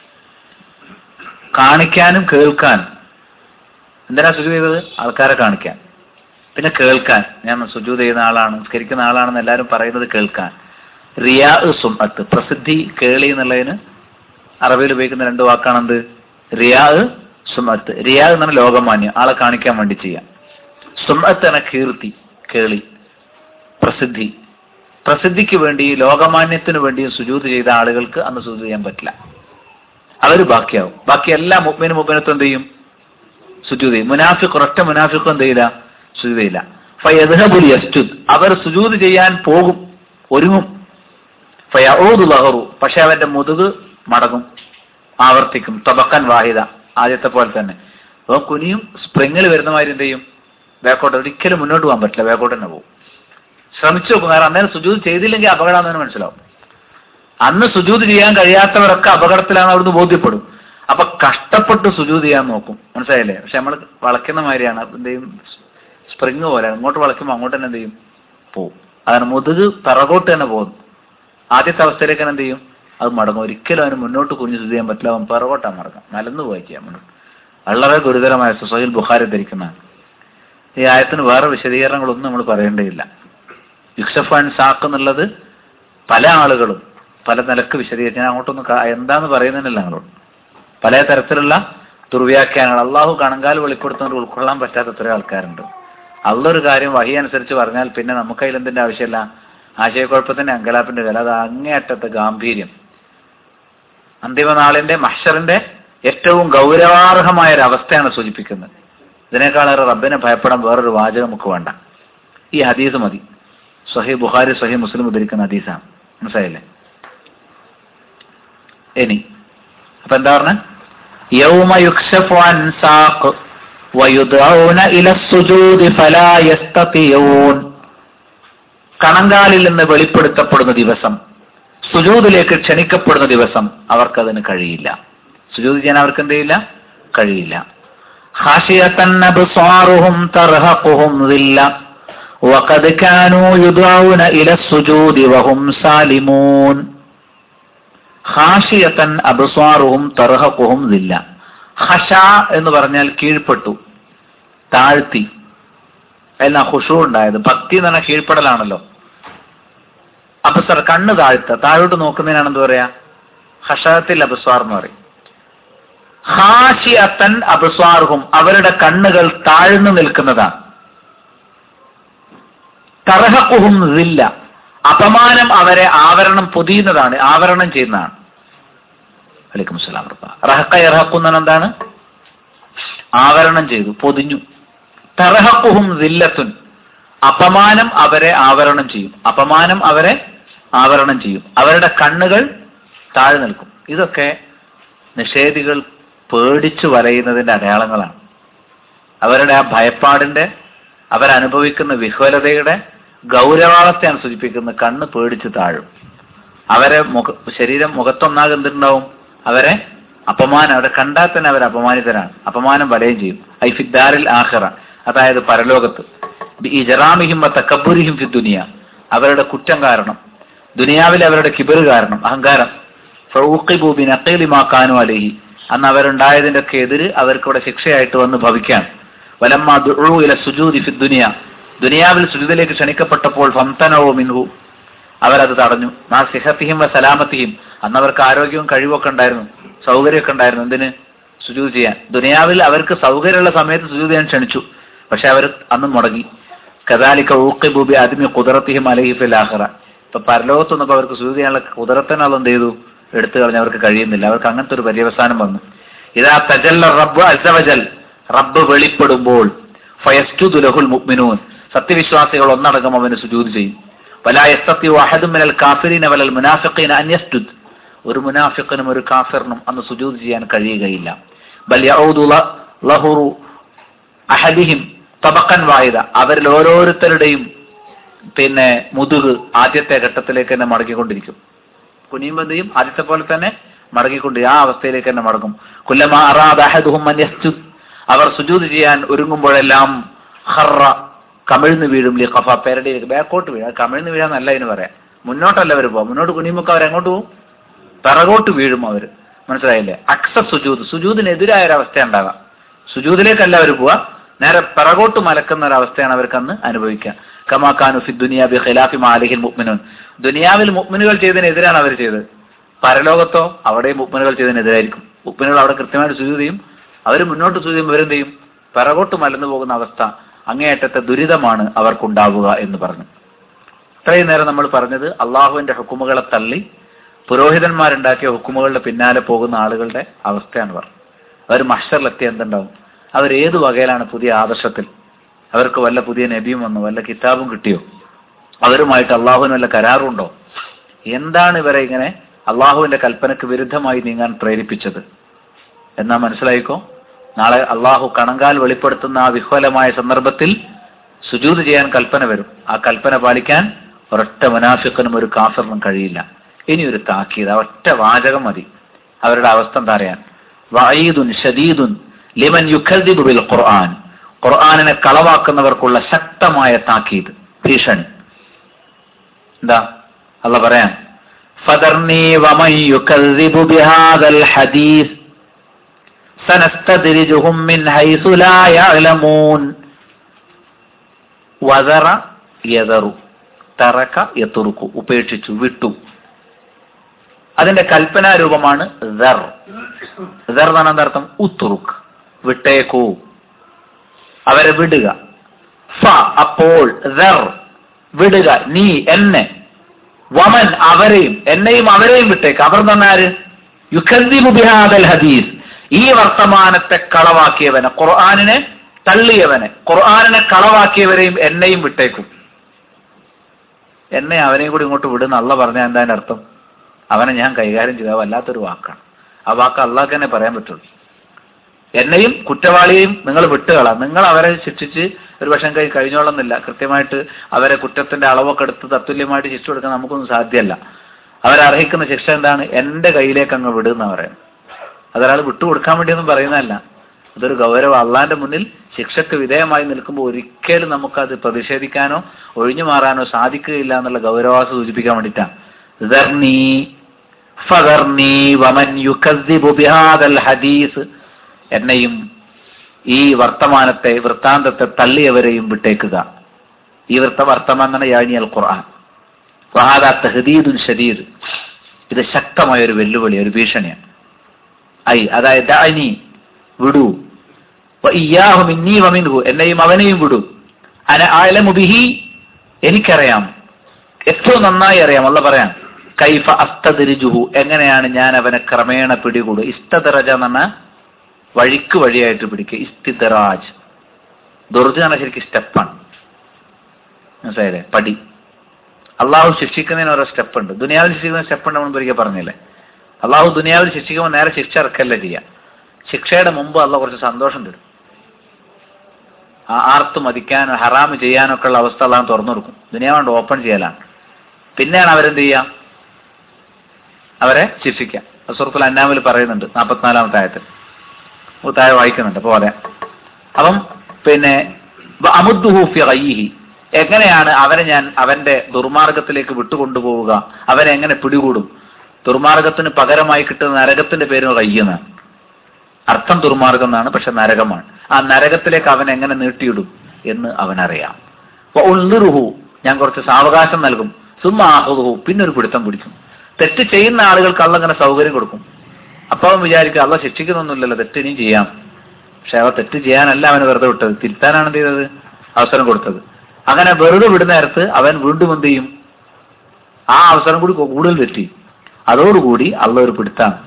കാണിക്കാനും കേൾക്കാനും എന്തിനാ സുജൂത് ചെയ്തത് ആൾക്കാരെ കാണിക്കാൻ പിന്നെ കേൾക്കാൻ ഞാൻ സുജൂത് ചെയ്യുന്ന ആളാണ് നിസ്കരിക്കുന്ന ആളാണെന്ന് എല്ലാവരും പറയുന്നത് കേൾക്കാൻ റിയാ സുമത്ത് പ്രസിദ്ധി കേളി എന്നുള്ളതിന് അറബിയിൽ ഉപയോഗിക്കുന്ന രണ്ട് വാക്കാണെന്ത് റിയാ സുമത്ത് റിയാ എന്ന് പറഞ്ഞാൽ ലോകമാന്യം ആളെ കാണിക്കാൻ വേണ്ടി ചെയ്യാം സുമത്ത് എന്ന കീർത്തി കേളി പ്രസിദ്ധി പ്രസിദ്ധിക്ക് വേണ്ടി ലോകമാന്യത്തിന് വേണ്ടിയും സുജൂത് ചെയ്ത ആളുകൾക്ക് അന്ന് സുജൂത് ചെയ്യാൻ പറ്റില്ല അവർ ബാക്കിയാവും ബാക്കി എല്ലാ മുമ്പിനും മുമ്പിനത്തും എന്ത് ചെയ്യും സുജൂത് ചെയ്യും മുനാഫിഖ് ഒരൊറ്റ മുനാഫിഖും എന്ത് ചെയ്യില്ല സുജൂത് ചെയ്യില്ല ഫയദ്ഹബുൽ യസ്ജുദ് അവർ സുജൂത് ചെയ്യാൻ പോകും ഒരുങ്ങും ഫയഊദു ലഹറു പക്ഷെ അവന്റെ മുതുക് മടങ്ങും ആവർത്തിക്കും തബക്കൻ വാഹിദ ആദ്യത്തെ പോലെ തന്നെ അപ്പോൾ കുനിയും സ്പ്രിങ്ങിൽ വരുന്ന മാതിരി എന്ത് ചെയ്യും ബാക്കോട്ട് ഒരിക്കലും മുന്നോട്ട് പോകാൻ പറ്റില്ല ബാക്കോട്ട് തന്നെ പോകും ശ്രമിച്ചു നോക്കും കാരണം അന്നേരം സുജൂത് ചെയ്തില്ലെങ്കിൽ അപകടമാണെന്ന് മനസ്സിലാവും അന്ന് സുജൂത് ചെയ്യാൻ കഴിയാത്തവരൊക്കെ അപകടത്തിലാണ് അവിടുന്ന് ബോധ്യപ്പെടും അപ്പൊ കഷ്ടപ്പെട്ട് സുജൂത് ചെയ്യാൻ നോക്കും മനസ്സിലായില്ലേ പക്ഷെ നമ്മൾ വളയ്ക്കുന്ന മാതിരിയാണ് എന്ത് ചെയ്യും സ്പ്രിങ് പോലെ അങ്ങോട്ട് വളയ്ക്കുമ്പോൾ അങ്ങോട്ട് തന്നെ എന്ത് ചെയ്യും പോവും അതാണ് മുതുക് പിറകോട്ട് തന്നെ പോകും ആദ്യത്തെ അവസ്ഥയിലേക്ക് എന്ത് ചെയ്യും അത് മടങ്ങും ഒരിക്കലും അവന് മുന്നോട്ട് കുഞ്ഞു സ്ഥിതി ചെയ്യാൻ പറ്റില്ല അവൻ പിറകോട്ടാണ് മടങ്ങും മലന്നു പോയി ചെയ്യാൻ മുന്നോട്ട് വളരെ ഗുരുതരമായ സുസഹിൽ ബുഖാരി ധരിക്കുന്നതാണ് ഈ ആയത്തിന് വേറെ വിശദീകരണങ്ങളൊന്നും നമ്മൾ പറയേണ്ടതില്ല യുക്സഫാൻ സാക്ക് എന്നുള്ളത് പല ആളുകളും പല നിലക്ക് വിശദീകരിച്ച് ഞാൻ അങ്ങോട്ടൊന്നും കാ- എന്താന്ന് പറയുന്നതിനല്ല ഞങ്ങളോട് പല തരത്തിലുള്ള ദുർവ്യാഖ്യാനങ്ങൾ അള്ളാഹു കണങ്കാൽ വെളിപ്പെടുത്തുന്നവർ ഉൾക്കൊള്ളാൻ പറ്റാത്ത എത്രയോ ആൾക്കാരുണ്ട് അള്ളൊരു കാര്യം വഹി അനുസരിച്ച് പറഞ്ഞാൽ പിന്നെ നമുക്ക് അതിലെന്തിന്റെ ആവശ്യമില്ല ആശയക്കുഴപ്പത്തിന്റെ അങ്കലാപ്പിന്റെ വില അത് അങ്ങേയറ്റത്തെ ഗാംഭീര്യം അന്തിമനാളിന്റെ മഹ്ഷറിന്റെ ഏറ്റവും ഗൗരവാർഹമായ ഒരു അവസ്ഥയാണ് സൂചിപ്പിക്കുന്നത് ഇതിനേക്കാളേറെ റബ്ബിനെ ഭയപ്പെടാൻ വേറൊരു വാചകം നമുക്ക് വേണ്ട ഈ ഹദീസ് മതി സഹി ബുഖാരി സഹി മുസ്ലിം ഉദ്ധരിക്കുന്ന ഹദീസാണ് മനസ്സിലായില്ലേ ഇനി അപ്പൊ എന്താ പറഞ്ഞ യൗമ യുക്ഷഫു അൻ സാഖ് വയുദ്ഔന ഇല സുജൂദി ഫലാ യസ്തതിയൂൻ കണങ്കാലിൽ നിന്ന് വെളിപ്പെടുത്തപ്പെടുന്ന ദിവസം സുജൂദിലേക്ക് ക്ഷണിക്കപ്പെടുന്ന ദിവസം അവർക്കതിന് കഴിയില്ല സുജൂദ് ചെയ്യാൻ അവർക്ക് എന്ത് ചെയ്യില്ല കഴിയില്ല ഖാശിയത്തൻ അബ്സാറുഹും തർഹഖുഹും ദില്ല വഖദ് കാനൂ യുദഊന ഇല സുജൂദി വഹും സാലിമൂൻ ഖാശിയത്തൻ അബ്സാറുഹും തർഹഖുഹും ദില്ല ഖശ എന്ന് പറഞ്ഞാൽ കീഴ്പ്പെട്ടു താഴ്ത്തി അതിൽ ഹുഷു ഉണ്ടായത് ഭക്തി എന്ന് പറഞ്ഞാൽ കീഴ്പ്പെടലാണല്ലോ അബസർ കണ്ണ് താഴ്ത്ത താഴോട്ട് നോക്കുന്നതിനാണ് എന്ത് പറയാ ഹഷത്തിൽ അബസ്വാർ എന്ന് പറയും ഹാഷിയത്തൻ അബസ്വാർഹും അവരുടെ കണ്ണുകൾ താഴ്ന്നു നിൽക്കുന്നതാണ് തറഹക്കുഹും ഇല്ല അപമാനം അവരെ ആവരണം പൊതിയുന്നതാണ് ആവരണം ചെയ്യുന്നതാണ് അലൈക്കും സ്ലാം റഹക്ക ഇറഹക്കുന്ന എന്താണ് ആവരണം ചെയ്തു പൊതിഞ്ഞു തറഹക്കുഹും ദില്ലത്തുൻ അപമാനം അവരെ ആവരണം ചെയ്യും അപമാനം അവരെ ആവരണം ചെയ്യും അവരുടെ കണ്ണുകൾ താഴെ നിൽക്കും ഇതൊക്കെ നിഷേധികൾ പേടിച്ചു വലയുന്നതിന്റെ അടയാളങ്ങളാണ് അവരുടെ ആ ഭയപ്പാടിന്റെ അവരനുഭവിക്കുന്ന വിഹ്വലതയുടെ ഗൗരവാവസ്ഥയാണ് സൂചിപ്പിക്കുന്നത് കണ്ണ് പേടിച്ച് താഴും അവരെ മുഖ ശരീരം മുഖത്തൊന്നാകെ എന്തുണ്ടാവും അവരെ അപമാനം അവരെ കണ്ടാൽ തന്നെ അവർ അപമാനിതരാണ് അപമാനം വലയം ചെയ്യും ഐ ഫിദ്ദാരിൽ ആഹ്റ അതായത് പരലോകത്ത് ഈ ജറാമിഹിം തക്കബുരിഹിം ഫി ദുനിയ അവരുടെ കുറ്റം കാരണം ദുനിയാവിലെ അവരുടെ കിബറ് കാരണം അഹങ്കാരം ഫൗഖിബൂബിനീലിമാക്കാനു അലഹി അന്ന് അവരുണ്ടായതിന്റെ ഒക്കെ എതിര് അവർക്ക് ഇവിടെ ശിക്ഷയായിട്ട് വന്ന് ഭവിക്കാൻ വലമ്മ ദുഴു ഇല സുജൂദി ഫി ദുനിയ ദുനിയാവിൽ സുജുദിലേക്ക് ക്ഷണിക്കപ്പെട്ടപ്പോൾ ഫംതനവോ മിൻഹു അവരത് തടഞ്ഞു നാ സിഹത്തിഹിം വ സലാമത്തിഹിം അന്ന് അവർക്ക് ആരോഗ്യവും കഴിവൊക്കെ ഉണ്ടായിരുന്നു സൗകര്യമൊക്കെ ഉണ്ടായിരുന്നു എന്തിന് സുജൂദ് ചെയ്യാൻ ദുനിയാവിൽ അവർക്ക് സൗകര്യമുള്ള സമയത്ത് സുജൂദ് ചെയ്യാൻ ക്ഷണിച്ചു പക്ഷെ അവർ അന്ന് മുടങ്ങി കദാലിക്ക ഊക്കിബൂബി ആദ്യമി കുതിരത്തിഹിം അലഹിഫിൽ ആഹ്റ ഇപ്പൊ പരലോകത്ത് വന്നപ്പോൾ അവർക്ക് സുജൂദ് ചെയ്യാനുള്ള കുതിരത്തിനാൽ എന്ത് ചെയ്തു എടുത്തു കളഞ്ഞ് അവർക്ക് കഴിയുന്നില്ല അവർക്ക് അങ്ങനത്തെ ഒരു പര്യവസാനം വന്നു ഇതാ തജല്ല റബ്ബ് അസവജൽ റബ്ബ് വെളിപ്പെടുമ്പോൾ ഫയസ്റ്റുദു ലഹുൽ മുഅ്മിനൂൻ സത്യവിശ്വാസികൾ ഒന്നടങ്കം അവന് സുജൂദ് ചെയ്യും വലാ യസ്തത്തി വഹദും മിനൽ കാഫിരീന വലൽ മുനാഫിഖീന അൻ യസ്ജുദ് ഒരു മുനാഫിഖിനും ഒരു കാഫിറിനും അന്ന് സുജൂദ് ചെയ്യാൻ കഴിയുകയില്ല ബൽ യഊദു ല- ലഹുറു അഹദിഹിം തബക്കൻ വായുത അവരിൽ ഓരോരുത്തരുടെയും പിന്നെ മുതുക് ആദ്യത്തെ ഘട്ടത്തിലേക്ക് തന്നെ മടങ്ങിക്കൊണ്ടിരിക്കും കുനിയുമ്പോൾ എന്ത് ചെയ്യും ആദ്യത്തെ പോലെ തന്നെ മടങ്ങിക്കൊണ്ട് ആ അവസ്ഥയിലേക്ക് തന്നെ മടങ്ങും കുല്ലമ അറാദ അഹദുഹും അൻ യസ്ജുദ് അവർ സുജൂദ് ചെയ്യാൻ ഒരുങ്ങുമ്പോഴെല്ലാം ഹറ കമിഴ്ന്ന് വീഴും ലി ഖഫ പെരടിയിലേക്ക് ബാക്കോട്ട് വീഴും അത് കമിഴ്ന്ന് വീഴാന്നല്ല ഇതിന് പറയാം മുന്നോട്ടല്ല അവർ പോവാം മുന്നോട്ട് കുനിയുമ്പോൾ അവർ എങ്ങോട്ട് പോകും പിറകോട്ട് വീഴും അവർ മനസ്സിലായില്ലേ അക്സ സുജൂദ് സുജൂദിനെതിരായ ഒരു അവസ്ഥ ഉണ്ടാകാം സുജൂദിലേക്കല്ല അവർ പോവാ നേരെ പിറകോട്ട് മലക്കുന്ന ഒരു അവസ്ഥയാണ് അവർക്ക് അന്ന് അനുഭവിക്കുക കമാക്കാനു ഫി ദുനിയ ബി ഖിലാഫി മാലിഹിൽ മുഅ്മിനൂൻ ദുനിയാവിൽ മുഅ്മിനുകൾ ചെയ്തതിനെതിരാണ് അവർ ചെയ്തത് പരലോകത്തോ അവിടെ മുഅ്മിനുകൾ ചെയ്തതിനെതിരായിരിക്കും മുഅ്മിനുകൾ അവിടെ കൃത്യമായിട്ട് സുജൂദ് ചെയ്യും അവർ മുന്നോട്ട് സുജൂദ് ചെയ്യുമ്പോൾ ഇവരെന്ത് ചെയ്യും പിറകോട്ട് മലന്നു പോകുന്ന അവസ്ഥ അങ്ങേയറ്റത്തെ ദുരിതമാണ് അവർക്കുണ്ടാവുക എന്ന് പറഞ്ഞു ഇത്രയും നേരം നമ്മൾ പറഞ്ഞത് അള്ളാഹുവിന്റെ ഹുക്കുമുകളെ തള്ളി പുരോഹിതന്മാരുണ്ടാക്കിയ ഹുക്കുമുകളുടെ പിന്നാലെ പോകുന്ന ആളുകളുടെ അവസ്ഥയാണ് പറഞ്ഞത് അവർ മഷറിലെത്തി എന്തുണ്ടാവും അവർ ഏത് വകയിലാണ് പുതിയ ആദർശത്തിൽ അവർക്ക് വല്ല പുതിയ നബിയും വന്നു വല്ല കിതാബും കിട്ടിയോ അവരുമായിട്ട് അള്ളാഹുവിന് വല്ല കരാറുണ്ടോ എന്താണ് ഇവരെ ഇങ്ങനെ അള്ളാഹുവിന്റെ കൽപ്പനക്ക് വിരുദ്ധമായി നീങ്ങാൻ പ്രേരിപ്പിച്ചത് എന്നാ മനസ്സിലായിക്കോ നാളെ അള്ളാഹു കണങ്കാൽ വെളിപ്പെടുത്തുന്ന ആ വിഹ്വലമായ സന്ദർഭത്തിൽ സുജൂത് ചെയ്യാൻ കൽപ്പന വരും ആ കൽപ്പന പാലിക്കാൻ ഒരൊറ്റ മുനാഫിക്കനും ഒരു കാഫറിനും കഴിയില്ല ഇനി ഒരു താക്കീത് ആ ഒറ്റ വാചകം മതി അവരുടെ അവസ്ഥ എന്താ അറിയാൻ വഈദുൻ ഷദീദുൻ ലിമൻ യുഖദ്ദിബു ബിൽ ഖുർആൻ ഖുർആനിനെ കളവാക്കുന്നവർക്കുള്ള ശക്തമായ താക്കീത് ഭീഷണി എന്താ അല്ല പറയാൻ ഫദർനി വമൻ യുകദ്ദിബു ബിഹാദൽ ഹദീസ് സനസ്തദ്രിജുഹും മിൻ ഹൈസു ലാ യഅലമൂൻ വദറ യദറു തറക യതുറുക്കു ഉപേക്ഷിച്ചു വിട്ടു അതിന്റെ കൽപ്പനാ രൂപമാണ് ദർ ദർ എന്നാണ് എന്താ അർത്ഥം ഉത്തുറുക്ക് വിട്ടേക്കൂ അവരെ വിടുക ഫ അപ്പോൾ ദർ വിടുക നീ എന്നെ വമൻ അവരെയും എന്നെയും അവരെയും വിട്ടേക്ക് അവർ എന്ന് പറഞ്ഞാൽ ആര് യുഖദ്ദിബു ബിഹാദൽ ഹദീസ് ഈ വർത്തമാനത്തെ കളവാക്കിയവനെ ഖുർആനിനെ തള്ളിയവനെ ഖുർആനിനെ കളവാക്കിയവരെയും എന്നെയും വിട്ടേക്കും എന്നെ അവനെയും കൂടി ഇങ്ങോട്ട് വിടുന്ന അള്ള പറഞ്ഞ എന്താ അതിന്റെ അർത്ഥം അവനെ ഞാൻ കൈകാര്യം ചെയ്ത വല്ലാത്തൊരു വാക്കാണ് ആ വാക്ക് അള്ളാഹ് തന്നെ പറയാൻ പറ്റുള്ളൂ എന്നെയും കുറ്റവാളിയെയും നിങ്ങൾ വിട്ടുകളാം നിങ്ങൾ അവരെ ശിക്ഷിച്ച് ഒരു പക്ഷം കൈ കഴിഞ്ഞോളന്നില്ല കൃത്യമായിട്ട് അവരെ കുറ്റത്തിന്റെ അളവൊക്കെ എടുത്ത് തത്തുല്യമായിട്ട് ശിക്ഷ കൊടുക്കാൻ നമുക്കൊന്നും സാധ്യമല്ല അവരർഹിക്കുന്ന ശിക്ഷ എന്താണ് എന്റെ കയ്യിലേക്ക് അങ്ങ് വിടുന്ന പറയുന്നത് അതൊരാൾ വിട്ടുകൊടുക്കാൻ വേണ്ടിയൊന്നും പറയുന്നതല്ല അതൊരു ഗൗരവം അള്ളാന്റെ മുന്നിൽ ശിക്ഷക്ക് വിധേയമായി നിൽക്കുമ്പോൾ ഒരിക്കലും നമുക്കത് പ്രതിഷേധിക്കാനോ ഒഴിഞ്ഞു മാറാനോ സാധിക്കുകയില്ല എന്നുള്ള ഗൗരവാസ സൂചിപ്പിക്കാൻ വേണ്ടിയിട്ടാണ് ذرني فذرني ومن يكذب بهذا الحديث എന്നെയും ഈ വർത്തമാനത്തെ വൃത്താന്തത്തെ തള്ളിയവരെയും വിട്ടേക്കുക ഈ വൃത്ത വർത്തമാനം യാനിയൽ ഖുർആൻ വഹാദ തഹദീദുൻ ഷദീദ് ഇത് ശക്തമായ ഒരു വെല്ലുവിളി ഒരു ഭീഷണിയാണ് ഐ അതായത് ദഅനി വിടൂ വഇയ്യാഹു മിന്നി വമിൻഹു എന്നെയും അവനെയും വിടൂ അന ആലമു ബിഹി എനിക്കറിയാം ഏറ്റവും നന്നായി അറിയാം അല്ല പറയാം കൈഫ അസ്തദരിജുഹു എങ്ങനെയാണ് ഞാൻ അവനെ ക്രമേണ പിടികൂടുക ഇസ്തദറജ എന്ന് പറഞ്ഞാൽ വഴിക്ക് വഴിയായിട്ട് പിടിക്കുക ഇസ്തിദറാജ് ദുർജ് എന്ന് ശരിക്കും സ്റ്റെപ്പാണ് മനസ്സിലായില്ലേ പടി അള്ളാഹു ശിക്ഷിക്കുന്നതിന് ഓരോ സ്റ്റെപ്പ് ഉണ്ട് ദുനിയാവിൽ ശിക്ഷിക്കുന്ന സ്റ്റെപ്പ് ഉണ്ട് നമ്മൾ ഒരിക്കൽ പറഞ്ഞില്ലേ അള്ളാഹു ദുനിയാവിൽ ശിക്ഷിക്കുമ്പോൾ നേരെ ശിക്ഷ ഇറക്കല്ല ചെയ്യാം ശിക്ഷയുടെ മുമ്പ് അള്ള കുറച്ച് സന്തോഷം തരും ആ ആർത്ത് മതിക്കാനോ ഹറാമ് ചെയ്യാനൊക്കെ ഉള്ള അവസ്ഥ അള്ളാഹ് തുറന്നു കൊടുക്കും ദുനിയാവുണ്ട് ഓപ്പൺ ചെയ്യലാണ് പിന്നെയാണ് അവരെന്ത് ചെയ്യുക അവരെ ശിക്ഷിക്കുക അസുറത്തുൽ അന്നാമിൽ പറയുന്നുണ്ട് നാൽപ്പത്തിനാലാമത്തെ ആയത്തിൽ താഴെ വായിക്കുന്നുണ്ട് അപ്പൊ പറയാം അപ്പം പിന്നെ അമുദ്ദുഹൂഫി കയ്യിഹി എങ്ങനെയാണ് അവനെ ഞാൻ അവന്റെ ദുർമാർഗത്തിലേക്ക് വിട്ടുകൊണ്ടുപോവുക അവനെ എങ്ങനെ പിടികൂടും ദുർമാർഗത്തിന് പകരമായി കിട്ടുന്ന നരകത്തിന്റെ പേര് കയ്യെന്നാണ് അർത്ഥം ദുർമാർഗം എന്നാണ് പക്ഷെ നരകമാണ് ആ നരകത്തിലേക്ക് അവൻ എങ്ങനെ നീട്ടിയിടും എന്ന് അവനറിയാം അപ്പൊ ഉള്ളുറുഹു ഞാൻ കുറച്ച് സാവകാശം നൽകും സുമ്മ ആഹുഹു പിന്നെ ഒരു പിടുത്തം പിടിക്കും തെറ്റ് ചെയ്യുന്ന ആളുകൾക്ക് അള്ള അങ്ങനെ സൗകര്യം കൊടുക്കും അപ്പൊ അവൻ വിചാരിക്കുക അള്ള ശിക്ഷിക്കുന്നൊന്നുമില്ലല്ലോ തെറ്റ് ഇനിയും ചെയ്യാം പക്ഷെ അവ തെറ്റ് ചെയ്യാനല്ല അവന് വെറുതെ വിട്ടത് തിരുത്താനാണ് എന്ത് ചെയ്തത് അവസരം കൊടുത്തത് അങ്ങനെ വെറുതെ വിടുന്ന നേരത്ത് അവൻ വീണ്ടും എന്ത് ചെയ്യും ആ അവസരം കൂടി കൂടുതൽ തെറ്റി അതോടുകൂടി അള്ള ഒരു പിടുത്താണ്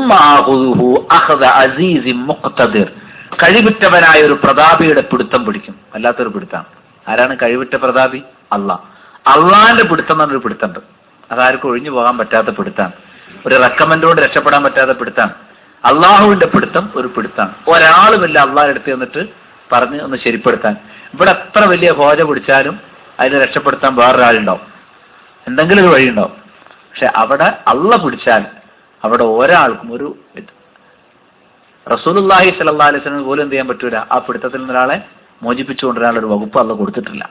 കഴിവിറ്റവനായ ഒരു പ്രതാപിയുടെ പിടുത്തം പിടിക്കും അല്ലാത്തൊരു പിടുത്താണ് ആരാണ് കഴിവിറ്റ പ്രതാപി അല്ല അള്ളാന്റെ പിടുത്തം എന്നൊരു പിടുത്തമുണ്ട് അതാർക്കും ഒഴിഞ്ഞു പോകാൻ പറ്റാത്ത പിടുത്താണ് ഒരു റെക്കമെൻഡ് കൊണ്ട് രക്ഷപ്പെടാൻ പറ്റാത്ത പിടുത്താണ് അള്ളാഹുവിന്റെ പിടുത്തം ഒരു പിടുത്താണ് ഒരാളുമില്ല അള്ളാഹ് എടുത്ത് എന്നിട്ട് പറഞ്ഞ് ഒന്ന് ശരിപ്പെടുത്താൻ ഇവിടെ എത്ര വലിയ ഹോജ പിടിച്ചാലും അതിനെ രക്ഷപ്പെടുത്താൻ വേറൊരാളുണ്ടാവും എന്തെങ്കിലും ഒരു വഴിയുണ്ടാവും പക്ഷെ അവിടെ അള്ള പിടിച്ചാൽ അവിടെ ഒരാൾക്കും ഒരു റസൂലുല്ലാഹി സല്ലാ അലൈഹി സ്വലം പോലും എന്ത് ചെയ്യാൻ പറ്റൂല ആ പിടുത്തത്തിൽ നിന്ന് ഒരാളെ മോചിപ്പിച്ചു കൊണ്ടുവരാനുള്ള ഒരു വകുപ്പ് അള്ള കൊടുത്തിട്ടില്ല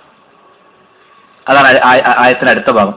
അതാണ് ആയത്തിന് അടുത്ത ഭാഗം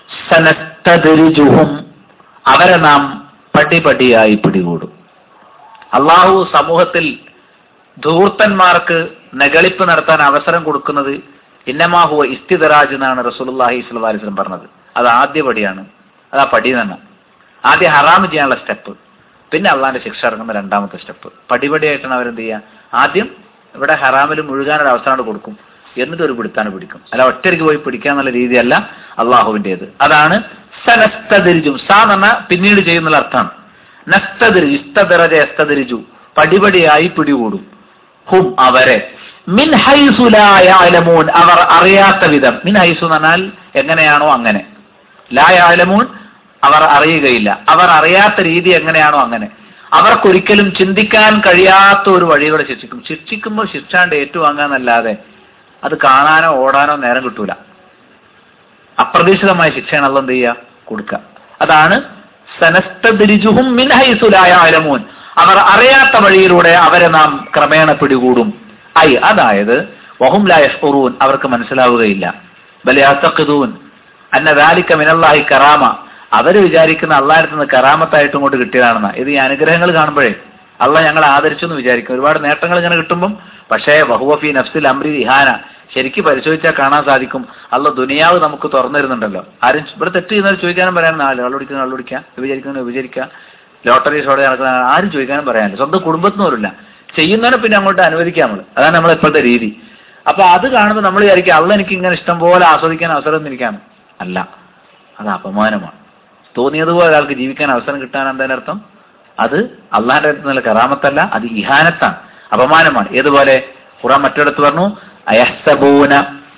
സനസ്തദരിജുഹും അവരെ നാം പടിപടിയായി പിടികൂടും അള്ളാഹു സമൂഹത്തിൽ ധൂർത്തന്മാർക്ക് നകളിപ്പ് നടത്താൻ അവസരം കൊടുക്കുന്നത് ഇന്നമാഹുവ ഇസ്തിദറാജ് എന്നാണ് റസൂലുല്ലാഹി സ്വല്ലല്ലാഹി അലൈഹി വസല്ലം പറഞ്ഞത് അത് ആദ്യ പടിയാണ് അത് ആ പടി തന്നെ ആദ്യം ഹറാം ചെയ്യാനുള്ള സ്റ്റെപ്പ് പിന്നെ അള്ളാന്റെ ശിക്ഷ ഇറങ്ങുന്ന രണ്ടാമത്തെ സ്റ്റെപ്പ് പടിപടിയായിട്ടാണ് അവരെന്ത് ചെയ്യുക ആദ്യം ഇവിടെ ഹറാമിൽ മുഴുകാനൊരു അവസരം കൊടുക്കും എന്നിട്ട് ഒരു പിടുത്താണ് പിടിക്കും അല്ല ഒറ്റയ്ക്ക് പോയി പിടിക്കാന്നുള്ള രീതിയല്ല അള്ളാഹുവിൻ്റെത് അതാണ് സനസ്തരിജും സ എന്ന് പറഞ്ഞാൽ പിന്നീട് ചെയ്യുന്നുള്ള അർത്ഥമാണ് നസ്തരിജു ഇസ്തദറജ എസ്തദരിജു പടിപടിയായി പിടികൂടും ഹും അവരെ മിൻ ഹൈസുലായാലമൂൻ അവർ അറിയാത്ത വിധം മിൻ ഹൈസു എന്ന് പറഞ്ഞാൽ എങ്ങനെയാണോ അങ്ങനെ ലായാലമൂൻ അവർ അറിയുകയില്ല അവർ അറിയാത്ത രീതി എങ്ങനെയാണോ അങ്ങനെ അവർക്കൊരിക്കലും ചിന്തിക്കാൻ കഴിയാത്ത ഒരു വഴികളെ ശിക്ഷിക്കും ശിക്ഷിക്കുമ്പോൾ ശിക്ഷാണ്ട് ഏറ്റുവാങ്ങാന്നല്ലാതെ അത് കാണാനോ ഓടാനോ നേരം കിട്ടൂല അപ്രതീക്ഷിതമായ ശിക്ഷയാണ് അല്ല എന്ത് ചെയ്യുക കൊടുക്കുക അതാണ് സനസ്തരിജുഹും മിൻഹൈസുലായാലമൂൻ അവർ അറിയാത്ത വഴിയിലൂടെ അവരെ നാം ക്രമേണ പിടികൂടും ഐ അതായത് വഹും ലായഫുറൂൻ അവർക്ക് മനസ്സിലാവുകയില്ല ബലിയാത്തഖിദൂൻ അന്ന ദാലിക മിനല്ലാഹി കറാമ അവർ വിചാരിക്കുന്ന അള്ളാഹടുത്ത് നിന്ന് കറാമത്തായിട്ട് ഇങ്ങോട്ട് കിട്ടിയതാണെന്ന ഇത് ഈ അനുഗ്രഹങ്ങൾ കാണുമ്പോഴേ അള്ള ഞങ്ങൾ ആദരിച്ചു എന്ന് വിചാരിക്കും ഒരുപാട് നേട്ടങ്ങൾ ഇങ്ങനെ കിട്ടുമ്പം പക്ഷേ ബഹുവഫി നഫ്സിൽ അമ്രി ഇഹാന ശരിക്ക് പരിശോധിച്ചാൽ കാണാൻ സാധിക്കും അല്ല ദുനിയാവ് നമുക്ക് തുറന്നിരുന്നുണ്ടല്ലോ ആരും ഇവിടെ തെറ്റ് ചെയ്യുന്നവർ ചോദിക്കാനും പറയാനും ആള് കള്ളുടിക്കുന്ന കള്ളുടിക്കുക വിചാരിക്കുന്ന വിചാരിക്കുക ലോട്ടറി ഷോടെ നടക്കുന്ന ആരും ചോദിക്കാനും പറയാനില്ല സ്വന്തം കുടുംബത്തിനോരില്ല ചെയ്യുന്നതിനെ പിന്നെ അങ്ങോട്ട് അനുവദിക്കാം നമ്മൾ അതാണ് നമ്മളെ ഇപ്പോഴത്തെ രീതി അപ്പൊ അത് കാണുമ്പോൾ നമ്മൾ വിചാരിക്കും അള്ള എനിക്ക് ഇങ്ങനെ ഇഷ്ടം പോലെ ആസ്വദിക്കാൻ അവസരം തന്നിരിക്കാം അല്ല അത് അപമാനമാണ് തോന്നിയതുപോലെ ഒരാൾക്ക് ജീവിക്കാൻ അവസരം കിട്ടാൻ എന്തായാലും അത് അള്ളാന്റെ അടുത്ത് നിന്നുള്ള കറാമത്തല്ല അത് ഇഹാനത്താണ് അപമാനമാണ് ഏതുപോലെ ഖുറാൻ മറ്റിടത്ത് പറഞ്ഞു അയഹ്സബൂന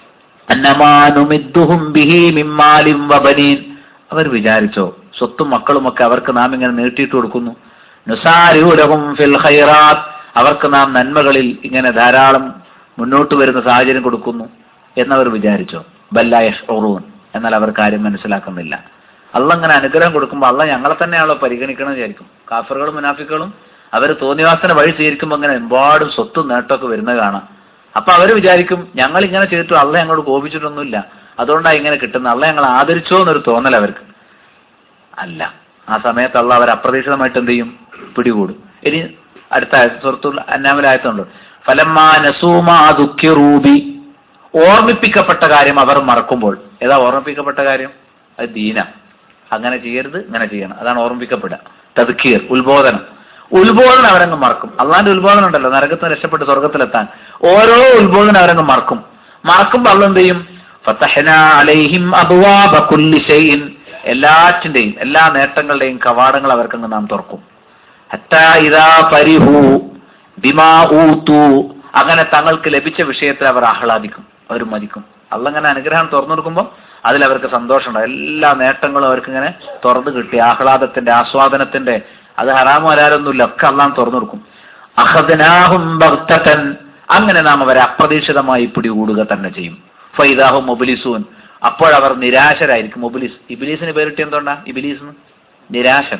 അന്നമാനുമിദ്ദുഹും ബിഹി മിമ്മാലിം വബനീൻ അവർ വിചാരിച്ചോ സ്വത്തും മക്കളും ഒക്കെ അവർക്ക് നാം ഇങ്ങനെ നീട്ടിയിട്ട് കൊടുക്കുന്നു നുസാരിഉലഹും ഫിൽ ഖൈറാത്ത് അവർക്ക് നാം നന്മകളിൽ ഇങ്ങനെ ധാരാളം മുന്നോട്ട് വരുന്ന സാഹചര്യം കൊടുക്കുന്നു എന്നവർ വിചാരിച്ചോ ബല്ലായ ഷൊറൂൻ എന്നാൽ അവർ കാര്യം മനസ്സിലാക്കുന്നില്ല അള്ള അങ്ങനെ അനുഗ്രഹം കൊടുക്കുമ്പോൾ അള്ള ഞങ്ങളെ തന്നെയാണല്ലോ പരിഗണിക്കണം വിചാരിക്കും കാഫറുകളും മുനാഫിക്കുകളും അവർ തോന്നിവാസന വഴി സ്വീകരിക്കുമ്പോൾ അങ്ങനെ എമ്പാടും സ്വത്തും നേട്ടമൊക്കെ വരുന്നത് കാണാം അപ്പൊ അവർ വിചാരിക്കും ഞങ്ങൾ ഇങ്ങനെ ചെയ്തിട്ട് അള്ള ഞങ്ങളോട് കോപിച്ചിട്ടൊന്നുമില്ല അതുകൊണ്ടാണ് ഇങ്ങനെ കിട്ടുന്നത് അള്ള ഞങ്ങൾ ആദരിച്ചോ എന്നൊരു തോന്നൽ അവർക്ക് അല്ല ആ സമയത്ത് അള്ള അവർ അപ്രതീക്ഷിതമായിട്ട് എന്ത് ചെയ്യും പിടികൂടും ഇനി അടുത്ത സുഹൃത്തുള്ള അന്നാമലായത്തുണ്ട് ഫലമ്മാ നസൂമാ ദുഃഖ്യറൂബി ഓർമ്മിപ്പിക്കപ്പെട്ട കാര്യം അവർ മറക്കുമ്പോൾ ഏതാ ഓർമ്മിപ്പിക്കപ്പെട്ട കാര്യം അത് ദീന അങ്ങനെ ചെയ്യരുത് ഇങ്ങനെ ചെയ്യണം അതാണ് ഓർമ്മിപ്പിക്കപ്പെടുക തദ്ക്കീർ ഉത്ബോധനം ഉത്ബോധനം അവരങ്ങ് മറക്കും അള്ളാന്റെ ഉത്ബോധനം ഉണ്ടല്ലോ നരകത്തിന് രക്ഷപ്പെട്ട് സ്വർഗത്തിലെത്താൻ ഓരോ ഉത്ബോധനം അവരങ്ങ് മറക്കും മറക്കുമ്പോൾ അള്ള എന്ത് ചെയ്യും ഫതഹ്ന അലൈഹിം അബ്വാബ കുല്ലി ഷൈഇൻ എല്ലാറ്റിന്റെയും എല്ലാ നേട്ടങ്ങളുടെയും കവാടങ്ങൾ അവർക്കങ്ങ് നാം തുറക്കും ഹത്താ ഇദാ പരിഹു ബിമാ ഊതു അങ്ങനെ തങ്ങൾക്ക് ലഭിച്ച വിഷയത്തിൽ അവർ ആഹ്ലാദിക്കും അവർ മതിക്കും അള്ളങ്ങനെ അനുഗ്രഹം തുറന്നു കൊടുക്കുമ്പോൾ അതിൽ അവർക്ക് സന്തോഷമുണ്ടാവും എല്ലാ നേട്ടങ്ങളും അവർക്ക് ഇങ്ങനെ തുറന്നു കിട്ടി ആഹ്ലാദത്തിന്റെ ആസ്വാദനത്തിന്റെ അത് ഹറാമോ ഹലാലൊന്നുമില്ല ഒക്കെ അള്ളാൻ തുറന്നു കൊടുക്കും അഹദനാഹും ഭക്തൻ അങ്ങനെ നാം അവരെ അപ്രതീക്ഷിതമായി പിടികൂടുക തന്നെ ചെയ്യും ഫൈദാഹും മൊബിലിസൂൻ അപ്പോഴവർ നിരാശരായിരിക്കും മൊബിലിസ് ഇബിലീസിന് പേരിട്ട് എന്തുകൊണ്ടാ ഇബിലീസ് നിരാശൻ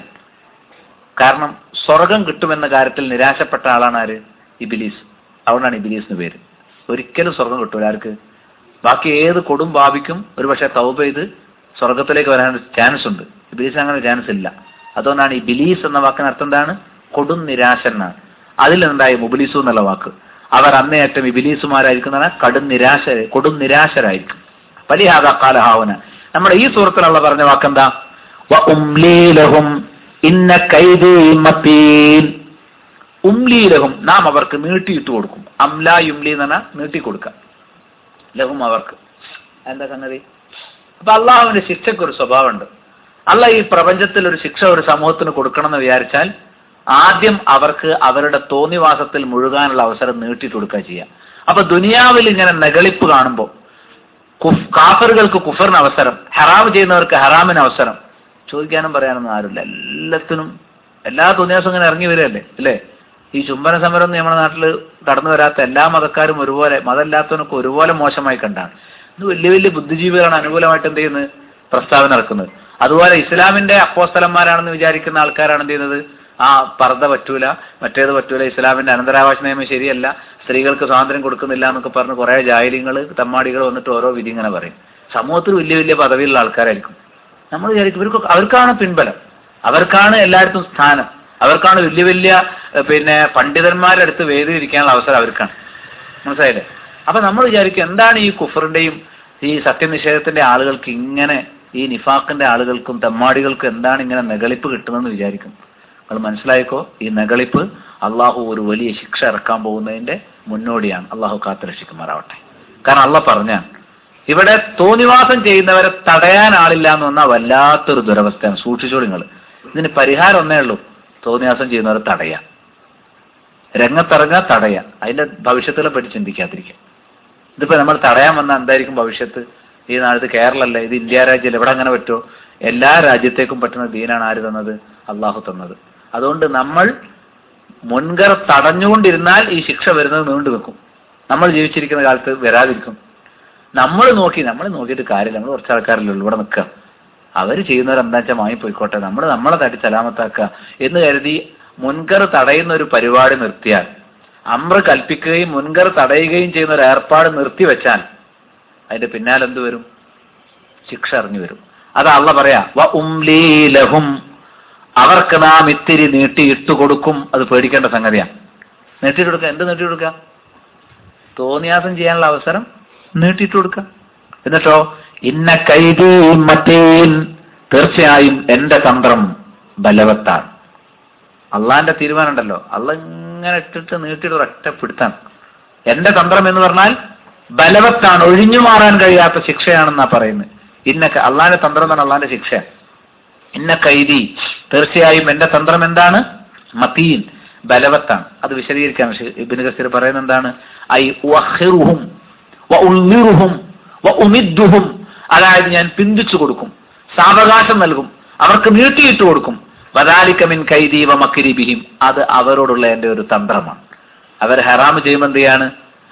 കാരണം സ്വർഗം കിട്ടുമെന്ന കാര്യത്തിൽ നിരാശപ്പെട്ട ആളാണ് ആര് ഇബിലീസ് അതുകൊണ്ടാണ് ഇബിലീസിന് പേര് ഒരിക്കലും സ്വർഗം കിട്ടൂല ആർക്ക് ബാക്കി ഏത് കൊടും ഭാവിക്കും ഒരു പക്ഷേ തൗബ ചെയ്ത് സ്വർഗത്തിലേക്ക് വരാൻ ചാൻസ് ഉണ്ട് ഇബിലീസ് അങ്ങനെ ചാൻസ് ഇല്ല അതുകൊണ്ടാണ് ഈ ബിലീസ് എന്ന വാക്കിന് അർത്ഥം എന്താണ് കൊടും നിരാശനാണ് അതിൽ നിന്നുണ്ടായ മുബിലീസു എന്നുള്ള വാക്ക് അവർ അന്നേറ്റം ഇബിലീസുമാരായിരിക്കും കടും നിരാശ കൊടും നിരാശരായിരിക്കും വലിയാത കാലഹാവന നമ്മുടെ ഈ സുഹൃത്തിലുള്ള പറഞ്ഞ വാക്കെന്താ വ ഉംലീലഹും ഇന്ന കൈദീ മത്തീൻ ഉംലീലഹും നാം അവർക്ക് നീട്ടിയിട്ട് കൊടുക്കും അംല യുംലി എന്ന് പറഞ്ഞാൽ നീട്ടി കൊടുക്കാം ലഹും അവർക്ക് എന്താ സംഗതി അപ്പൊ അള്ളാഹുവിന്റെ ശിക്ഷയ്ക്ക് ഒരു സ്വഭാവമുണ്ട് അല്ല ഈ പ്രപഞ്ചത്തിൽ ഒരു ശിക്ഷ ഒരു സമൂഹത്തിന് കൊടുക്കണം എന്ന് വിചാരിച്ചാൽ ആദ്യം അവർക്ക് അവരുടെ തോന്നിവാസത്തിൽ മുഴുകാനുള്ള അവസരം നീട്ടിയിട്ട് കൊടുക്കുക ചെയ്യുക അപ്പൊ ദുനിയാവിൽ ഇങ്ങനെ നെകളിപ്പ് കാണുമ്പോൾ കുഫ് കാഫറുകൾക്ക് കുഫറിന് അവസരം ഹറാം ചെയ്യുന്നവർക്ക് ഹറാമിന് അവസരം ചോദിക്കാനും പറയാനൊന്നും ആരുമില്ല എല്ലാത്തിനും എല്ലാ തുനിയാസും ഇങ്ങനെ ഇറങ്ങി വരികയല്ലേ അല്ലേ ഈ ചുംബന സമരം ഒന്നും നമ്മുടെ നാട്ടിൽ കടന്നു വരാത്ത എല്ലാ മതക്കാരും ഒരുപോലെ മതമില്ലാത്തവനൊക്കെ ഒരുപോലെ മോശമായി കണ്ടാണ് ഇത് വലിയ വലിയ ബുദ്ധിജീവികളാണ് അനുകൂലമായിട്ട് എന്ത് ചെയ്യുന്നത് പ്രസ്താവന ഇറക്കുന്നത് അതുപോലെ ഇസ്ലാമിന്റെ അപ്പോസ്തലന്മാരാണെന്ന് വിചാരിക്കുന്ന ആൾക്കാരാണ് എന്ത് ചെയ്യുന്നത് ആ പർദ്ദ പറ്റൂല മറ്റേത് പറ്റൂല ഇസ്ലാമിന്റെ അനന്തരാവാസ നിയമം ശരിയല്ല സ്ത്രീകൾക്ക് സ്വാതന്ത്ര്യം കൊടുക്കുന്നില്ല എന്നൊക്കെ പറഞ്ഞ് കുറെ ജാഹിര്യങ്ങൾ തമ്മാടികൾ വന്നിട്ട് ഓരോ വിധി ഇങ്ങനെ പറയും സമൂഹത്തിൽ വലിയ വലിയ പദവിയുള്ള ആൾക്കാരായിരിക്കും നമ്മൾ വിചാരിക്കും ഇവർക്ക് അവർക്കാണ് പിൻബലം അവർക്കാണ് എല്ലായിടത്തും സ്ഥാനം അവർക്കാണ് വലിയ വലിയ ഏഹ്, പിന്നെ പണ്ഡിതന്മാരുടെ അടുത്ത് വേദിയിൽ ഇരിക്കാനുള്ള അവസരം അവർക്കാണ് മനസ്സിലായില്ലേ അപ്പൊ നമ്മൾ വിചാരിക്കും എന്താണ് ഈ കുഫറിന്റെയും ഈ സത്യനിഷേധത്തിന്റെ ആളുകൾക്ക് ഇങ്ങനെ ഈ നിഫാഖിന്റെ ആളുകൾക്കും തെമ്മാടികൾക്കും എന്താണ് ഇങ്ങനെ നെകളിപ്പ് കിട്ടുന്നതെന്ന് വിചാരിക്കും നിങ്ങൾ മനസ്സിലായിക്കോ ഈ നെകളിപ്പ് അള്ളാഹു ഒരു വലിയ ശിക്ഷ ഇറക്കാൻ പോകുന്നതിന്റെ മുന്നോടിയാണ് അള്ളാഹു കാത്തുരക്ഷിക്കുമാറാവട്ടെ കാരണം അള്ളാഹ് പറഞ്ഞ ഇവിടെ തോന്നിവാസം ചെയ്യുന്നവരെ തടയാൻ ആളില്ല എന്ന് പറഞ്ഞാൽ വല്ലാത്തൊരു ദുരവസ്ഥയാണ് സൂക്ഷിച്ചോളൂ നിങ്ങൾ ഇതിന് പരിഹാരം ഒന്നേ ഉള്ളൂ തോന്നിവാസം ചെയ്യുന്നവരെ തടയാം രംഗത്തിറങ്ങാ തടയാം അതിന്റെ ഭവിഷ്യത്തിലെ പറ്റി ചിന്തിക്കാതിരിക്കുക ഇതിപ്പോ നമ്മൾ തടയാൻ വന്നാൽ എന്തായിരിക്കും ഭവിഷ്യത്ത് ഈ നാളത്ത് കേരളമല്ല ഇത് ഇന്ത്യ രാജ്യമല്ല ഇവിടെ അങ്ങനെ പറ്റുമോ എല്ലാ രാജ്യത്തേക്കും പറ്റുന്ന ദീനാണ് ആര് തന്നത് അള്ളാഹു തന്നത് അതുകൊണ്ട് നമ്മൾ മുൻകർ തടഞ്ഞുകൊണ്ടിരുന്നാൽ ഈ ശിക്ഷ വരുന്നത് നീണ്ടു നിൽക്കും നമ്മൾ ജീവിച്ചിരിക്കുന്ന കാലത്ത് വരാതിരിക്കും നമ്മൾ നോക്കി നമ്മൾ നോക്കിയിട്ട് കാര്യമില്ല നമ്മൾ കുറച്ച് ആൾക്കാരല്ലേ ഉള്ളൂ ഇവിടെ നിൽക്കുക അവർ ചെയ്യുന്നവർ എന്താ വെച്ചാൽ വാങ്ങിപ്പോയിക്കോട്ടെ നമ്മൾ നമ്മളെ തട്ടി സലാമത്താക്കുക എന്ന് കരുതി മുൻകർ തടയുന്ന ഒരു പരിപാടി നിർത്തിയാൽ അമ്ര കൽപ്പിക്കുകയും മുൻകർ തടയുകയും ചെയ്യുന്ന ഒരു ഏർപ്പാട് നിർത്തിവെച്ചാൽ അതിന്റെ പിന്നാലെ എന്ത് വരും ശിക്ഷ അറിഞ്ഞു വരും അത് അള്ള പറയാ വ ഉംലീ ലഹും അവർക്ക് നാം ഇത്തിരി നീട്ടി ഇട്ടു കൊടുക്കും അത് പേടിക്കേണ്ട സംഗതിയാണ് നീട്ടിയിട്ട് കൊടുക്കുക എന്ത് നീട്ടി കൊടുക്കുക തോന്നിയാസം ചെയ്യാനുള്ള അവസരം നീട്ടിയിട്ട് കൊടുക്കുക എന്നിട്ടോ ഇന്ന കൈതീ മറ്റേൻ തീർച്ചയായും എന്റെ തന്ത്രം ബലവത്താണ് അള്ളാന്റെ തീരുമാനം ഉണ്ടല്ലോ അള്ള ഇങ്ങനെ ഇട്ടിട്ട് നീട്ടിയിട്ട് ഒരൊറ്റ പിടുത്താണ് എന്റെ തന്ത്രം എന്ന് പറഞ്ഞാൽ ബലവത്താണ് ഒഴിഞ്ഞു മാറാൻ കഴിയാത്ത ശിക്ഷയാണെന്നാ പറയുന്നത് ഇന്ന ക- അള്ളാന്റെ തന്ത്രം എന്നാണ് അള്ളാന്റെ ശിക്ഷ ഇന്ന കൈതി തീർച്ചയായും എന്റെ തന്ത്രം എന്താണ് മതീൻ ബലവത്താണ് അത് വിശദീകരിക്കാൻ ഇബിന് കസീർ പറയുന്നത് എന്താണ് ഐ ഉഅഖിറുഹും വ ഉള്ളിറുഹും വ ഉമിദ്ദുഹും അതായത് ഞാൻ പിന്തിച്ചു കൊടുക്കും സാവകാശം നൽകും അവർക്ക് നീട്ടിയിട്ട് കൊടുക്കും വദാലിക്കമിൻ കൈദീവ മക്കിരിബിഹിം അത് അവരോടുള്ള എന്റെ ഒരു തന്ത്രമാണ് അവർ ഹറാമ് ചെയ്യുമ്പോൾ എന്ത് ചെയ്യാണ്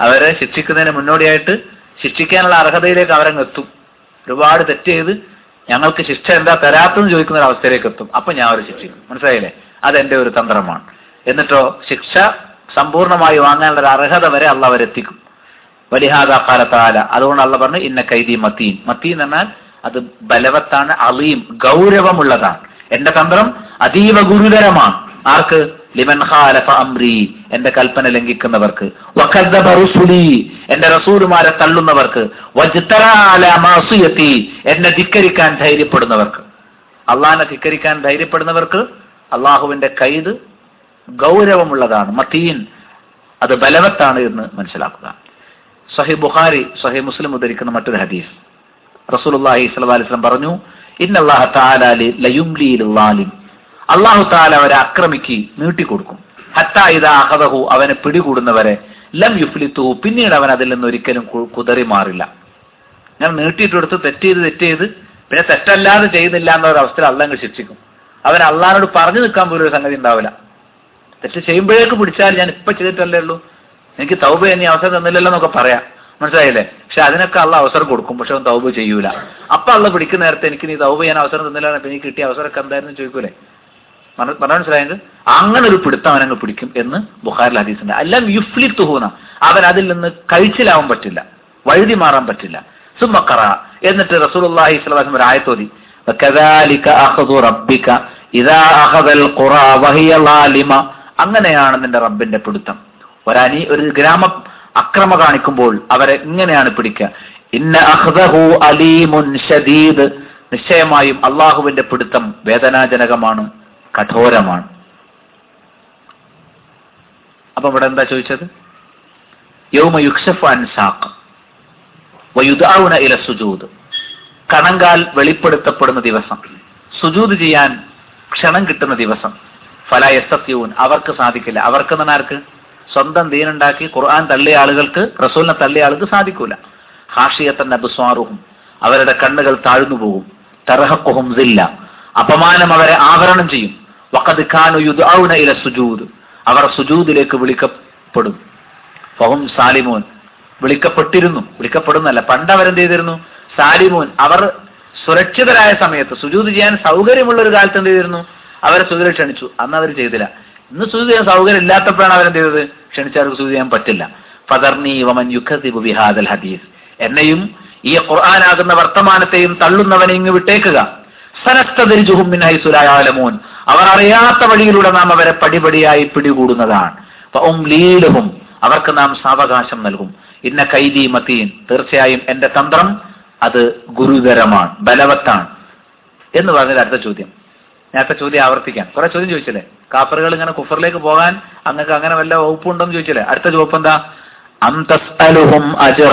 അവരെ ശിക്ഷിക്കുന്നതിന് മുന്നോടിയായിട്ട് ശിക്ഷിക്കാനുള്ള അർഹതയിലേക്ക് അവരങ്ങ് എത്തും ഒരുപാട് തെറ്റ് ചെയ്ത് ഞങ്ങൾക്ക് ശിക്ഷ എന്താ തരാത്തെന്ന് ചോദിക്കുന്ന ഒരു അവസ്ഥയിലേക്ക് എത്തും അപ്പൊ ഞാൻ അവരെ ശിക്ഷിക്കും മനസ്സിലായില്ലേ അതെന്റെ ഒരു തന്ത്രമാണ് എന്നിട്ടോ ശിക്ഷ സമ്പൂർണ്ണമായി വാങ്ങാനുള്ള ഒരു അർഹത വരെ അള്ള അവരെത്തിക്കും വലിഹാദ കാലത്താല അതുകൊണ്ട് അള്ള പറഞ്ഞു ഇന്ന കൈദി മത്തീൻ മത്തീൻ എന്നാൽ അത് ബലവത്താണ് അളീം ഗൗരവമുള്ളതാണ് എന്റെ തന്ത്രം അതീവ ഗുരുതരമാണ് ആർക്ക് ലിമൻ ഖാലഫ അംരി എന്റെ കൽപ്പന ലംഘിക്കുന്നവർക്ക് വഖദ്ദബ റുസുലി എന്റെ റസൂലുമാരെ തള്ളുന്നവർക്ക് വജ്തറ അല മാസിയത്തി എന്നെ ധിക്കരിക്കാൻ ധൈര്യപ്പെടുന്നവർക്ക് അള്ളാഹിനെ ധിക്കരിക്കാൻ ധൈര്യപ്പെടുന്നവർക്ക് അള്ളാഹുവിന്റെ കൈത് ഗൗരവമുള്ളതാണ് മത്തീൻ അത് ബലവത്താണ് എന്ന് മനസ്സിലാക്കുക സഹി ബുഖാരി സഹി മുസ്ലിം ഉദ്ധരിക്കുന്ന മറ്റൊരു ഹദീസ് റസൂലുള്ളാഹി സ്വല്ലല്ലാഹി അലൈഹി വസല്ലം പറഞ്ഞു ഇന്നല്ലാഹ തആല ലയുംലി ലില്ലാലിം അള്ളാഹു താല അവരെ ആക്രമിക്കി നീട്ടിക്കൊടുക്കും ഹത്താ ഇതാ അഹദഹു അവനെ പിടികൂടുന്നവരെ ലം യുഫ്ലിത്തു പിന്നീട് അവൻ അതിൽ നിന്ന് ഒരിക്കലും കു- കുതറി മാറില്ല ഞാൻ നീട്ടിയിട്ടെടുത്ത് തെറ്റ് ചെയ്ത് തെറ്റ് ചെയ്ത് പിന്നെ തെറ്റല്ലാതെ ചെയ്യുന്നില്ല എന്ന ഒരു അവസ്ഥയിൽ അള്ളാഹ് ശിക്ഷിക്കും അവൻ അള്ളാഹിനോട് പറഞ്ഞു നിൽക്കാൻ പോലും ഒരു സംഗതി ഉണ്ടാവില്ല തെറ്റ് ചെയ്യുമ്പോഴേക്ക് പിടിച്ചാൽ ഞാൻ ഇപ്പൊ ചെയ്തിട്ടല്ലേ ഉള്ളൂ എനിക്ക് തൗബ എന്നീ അവസരം തന്നില്ലല്ലോ എന്നൊക്കെ പറയാം മനസ്സിലായില്ലേ പക്ഷെ അതിനൊക്കെ അള്ള അവസരം കൊടുക്കും പക്ഷെ അവൻ തൗബ ചെയ്യൂല അപ്പൊ അള്ള പിടിക്കുന്ന നേരത്തെ എനിക്ക് നീ തൗബ ചെയ്യാൻ അവസരം തന്നില്ല അപ്പൊ എനിക്ക് കിട്ടിയ അവസരമൊക്കെ എന്തായിരുന്നു ചോദിക്കൂലേ പറഞ്ഞ പറഞ്ഞ മനസ്സിലായത് അങ്ങനെ ഒരു പിടുത്തം അവനങ്ങ് പിടിക്കും എന്ന് ബുഖാരിൽ ഹദീസുണ്ട് അല്ലാം യുഫ്ലി തുഹൂന അവൻ അതിൽ നിന്ന് കഴിച്ചിലാവാൻ പറ്റില്ല വഴുതി മാറാൻ പറ്റില്ല സുമ്മക്കറ എന്നിട്ട് റസൂലുള്ളാഹി സ്വല്ലല്ലാഹു അലൈഹി വസല്ലം ഒരു ആയത്തോതി വകദാലിക അഖദു റബ്ബിക ഇദാ അഖദൽ ഖുറ വഹിയ ളാലിമ അങ്ങനെയാണ് നിന്റെ റബ്ബിന്റെ പിടുത്തം ഒരനി ഒരു ഗ്രാമ അക്രമ കാണിക്കുമ്പോൾ അവരെ ഇങ്ങനെയാണ് പിടിക്കുക ഇന്ന അഖ്ദഹു അലീമുൻ ഷദീദ് നിശ്ചയമായും അള്ളാഹുവിന്റെ പിടുത്തം വേദനാജനകമാണ് കഠോരമാണ് അപ്പൊ ഇവിടെ എന്താ ചോദിച്ചത് യൗമ യുക്ഷഫ് അൻസാഖ് വയുദാവുന ഇല സുജൂദ് കണങ്കാൽ വെളിപ്പെടുത്തപ്പെടുന്ന ദിവസം സുജൂദ് ചെയ്യാൻ ക്ഷണം കിട്ടുന്ന ദിവസം ഫല യസത്യൂൻ അവർക്ക് സാധിക്കില്ല അവർക്ക് എന്ന് പറഞ്ഞാൽ ആർക്ക് സ്വന്തം ദീനുണ്ടാക്കി ഖുർആൻ തള്ളിയ ആളുകൾക്ക് റസൂലിനെ തള്ളിയ ആൾക്ക് സാധിക്കൂല ഹാഷിയത്തൻ അബുസ്വാറുഹും അവരുടെ കണ്ണുകൾ താഴ്ന്നു പോകും തറഹക്കുഹും സില്ല അപമാനം അവരെ ആവരണം ചെയ്യും വഖദ് ഖാനു യുദ്ഔന ഇല സുജൂദ് അവർ സുജൂദിലേക്ക് വിളിക്കപ്പെടും ഫഹും സാലിമൂൻ വിളിക്കപ്പെട്ടിരുന്നു വിളിക്കപ്പെടുന്നല്ല പണ്ട് അവരെന്ത് ചെയ്തിരുന്നു സാലിമൂൻ അവർ സുരക്ഷിതരായ സമയത്ത് സുജൂദ് ചെയ്യാൻ സൗകര്യമുള്ള ഒരു കാലത്ത് എന്ത് ചെയ്തിരുന്നു അവരെ സുജൂദ് ക്ഷണിച്ചു അന്ന് അവർ ചെയ്തില്ല ഇന്ന് സുജൂദ് ചെയ്യാൻ സൗകര്യം ഇല്ലാത്തപ്പോഴാണ് അവരെന്ത് ചെയ്തത് ക്ഷണിച്ചവർക്ക് സുജൂദ് ചെയ്യാൻ പറ്റില്ല ഫദർനി വമൻ യുഖദിബു ബിഹാദൽ ഹദീസ് എന്നെയും ഈ ഖുർആനാകുന്ന വർത്തമാനത്തെയും തള്ളുന്നവനെ ഇങ്ങ് വിട്ടേക്കുക സനസ്തദരിജുഹും മിൻ ഹൈസു ലാ യഅലമൂൻ അവർ അറിയാത്ത വഴിയിലൂടെ നാം അവരെ പടിപടിയായി പിടികൂടുന്നതാണ് ഫഉംലീലഹും അവർക്ക് നാം സാവകാശം നൽകും ഇന്ന കൈദി മതീൻ തീർച്ചയായും എന്റെ തന്ത്രം അത് ഗുരുതരമാണ് ബലവത്താണ് എന്ന് പറഞ്ഞത് അടുത്ത ചോദ്യം നേരത്തെ ചോദ്യം ആവർത്തിക്കാം കുറെ ചോദ്യം ചോദിച്ചില്ലേ കാഫറുകൾ ഇങ്ങനെ കുഫറിലേക്ക് പോകാൻ അങ്ങക്ക് അങ്ങനെ വല്ല വകുപ്പുണ്ടോന്ന് ചോദിച്ചില്ലേ അടുത്ത ചോപ്പ് എന്താ അം തസ്അലുഹും അജ്റ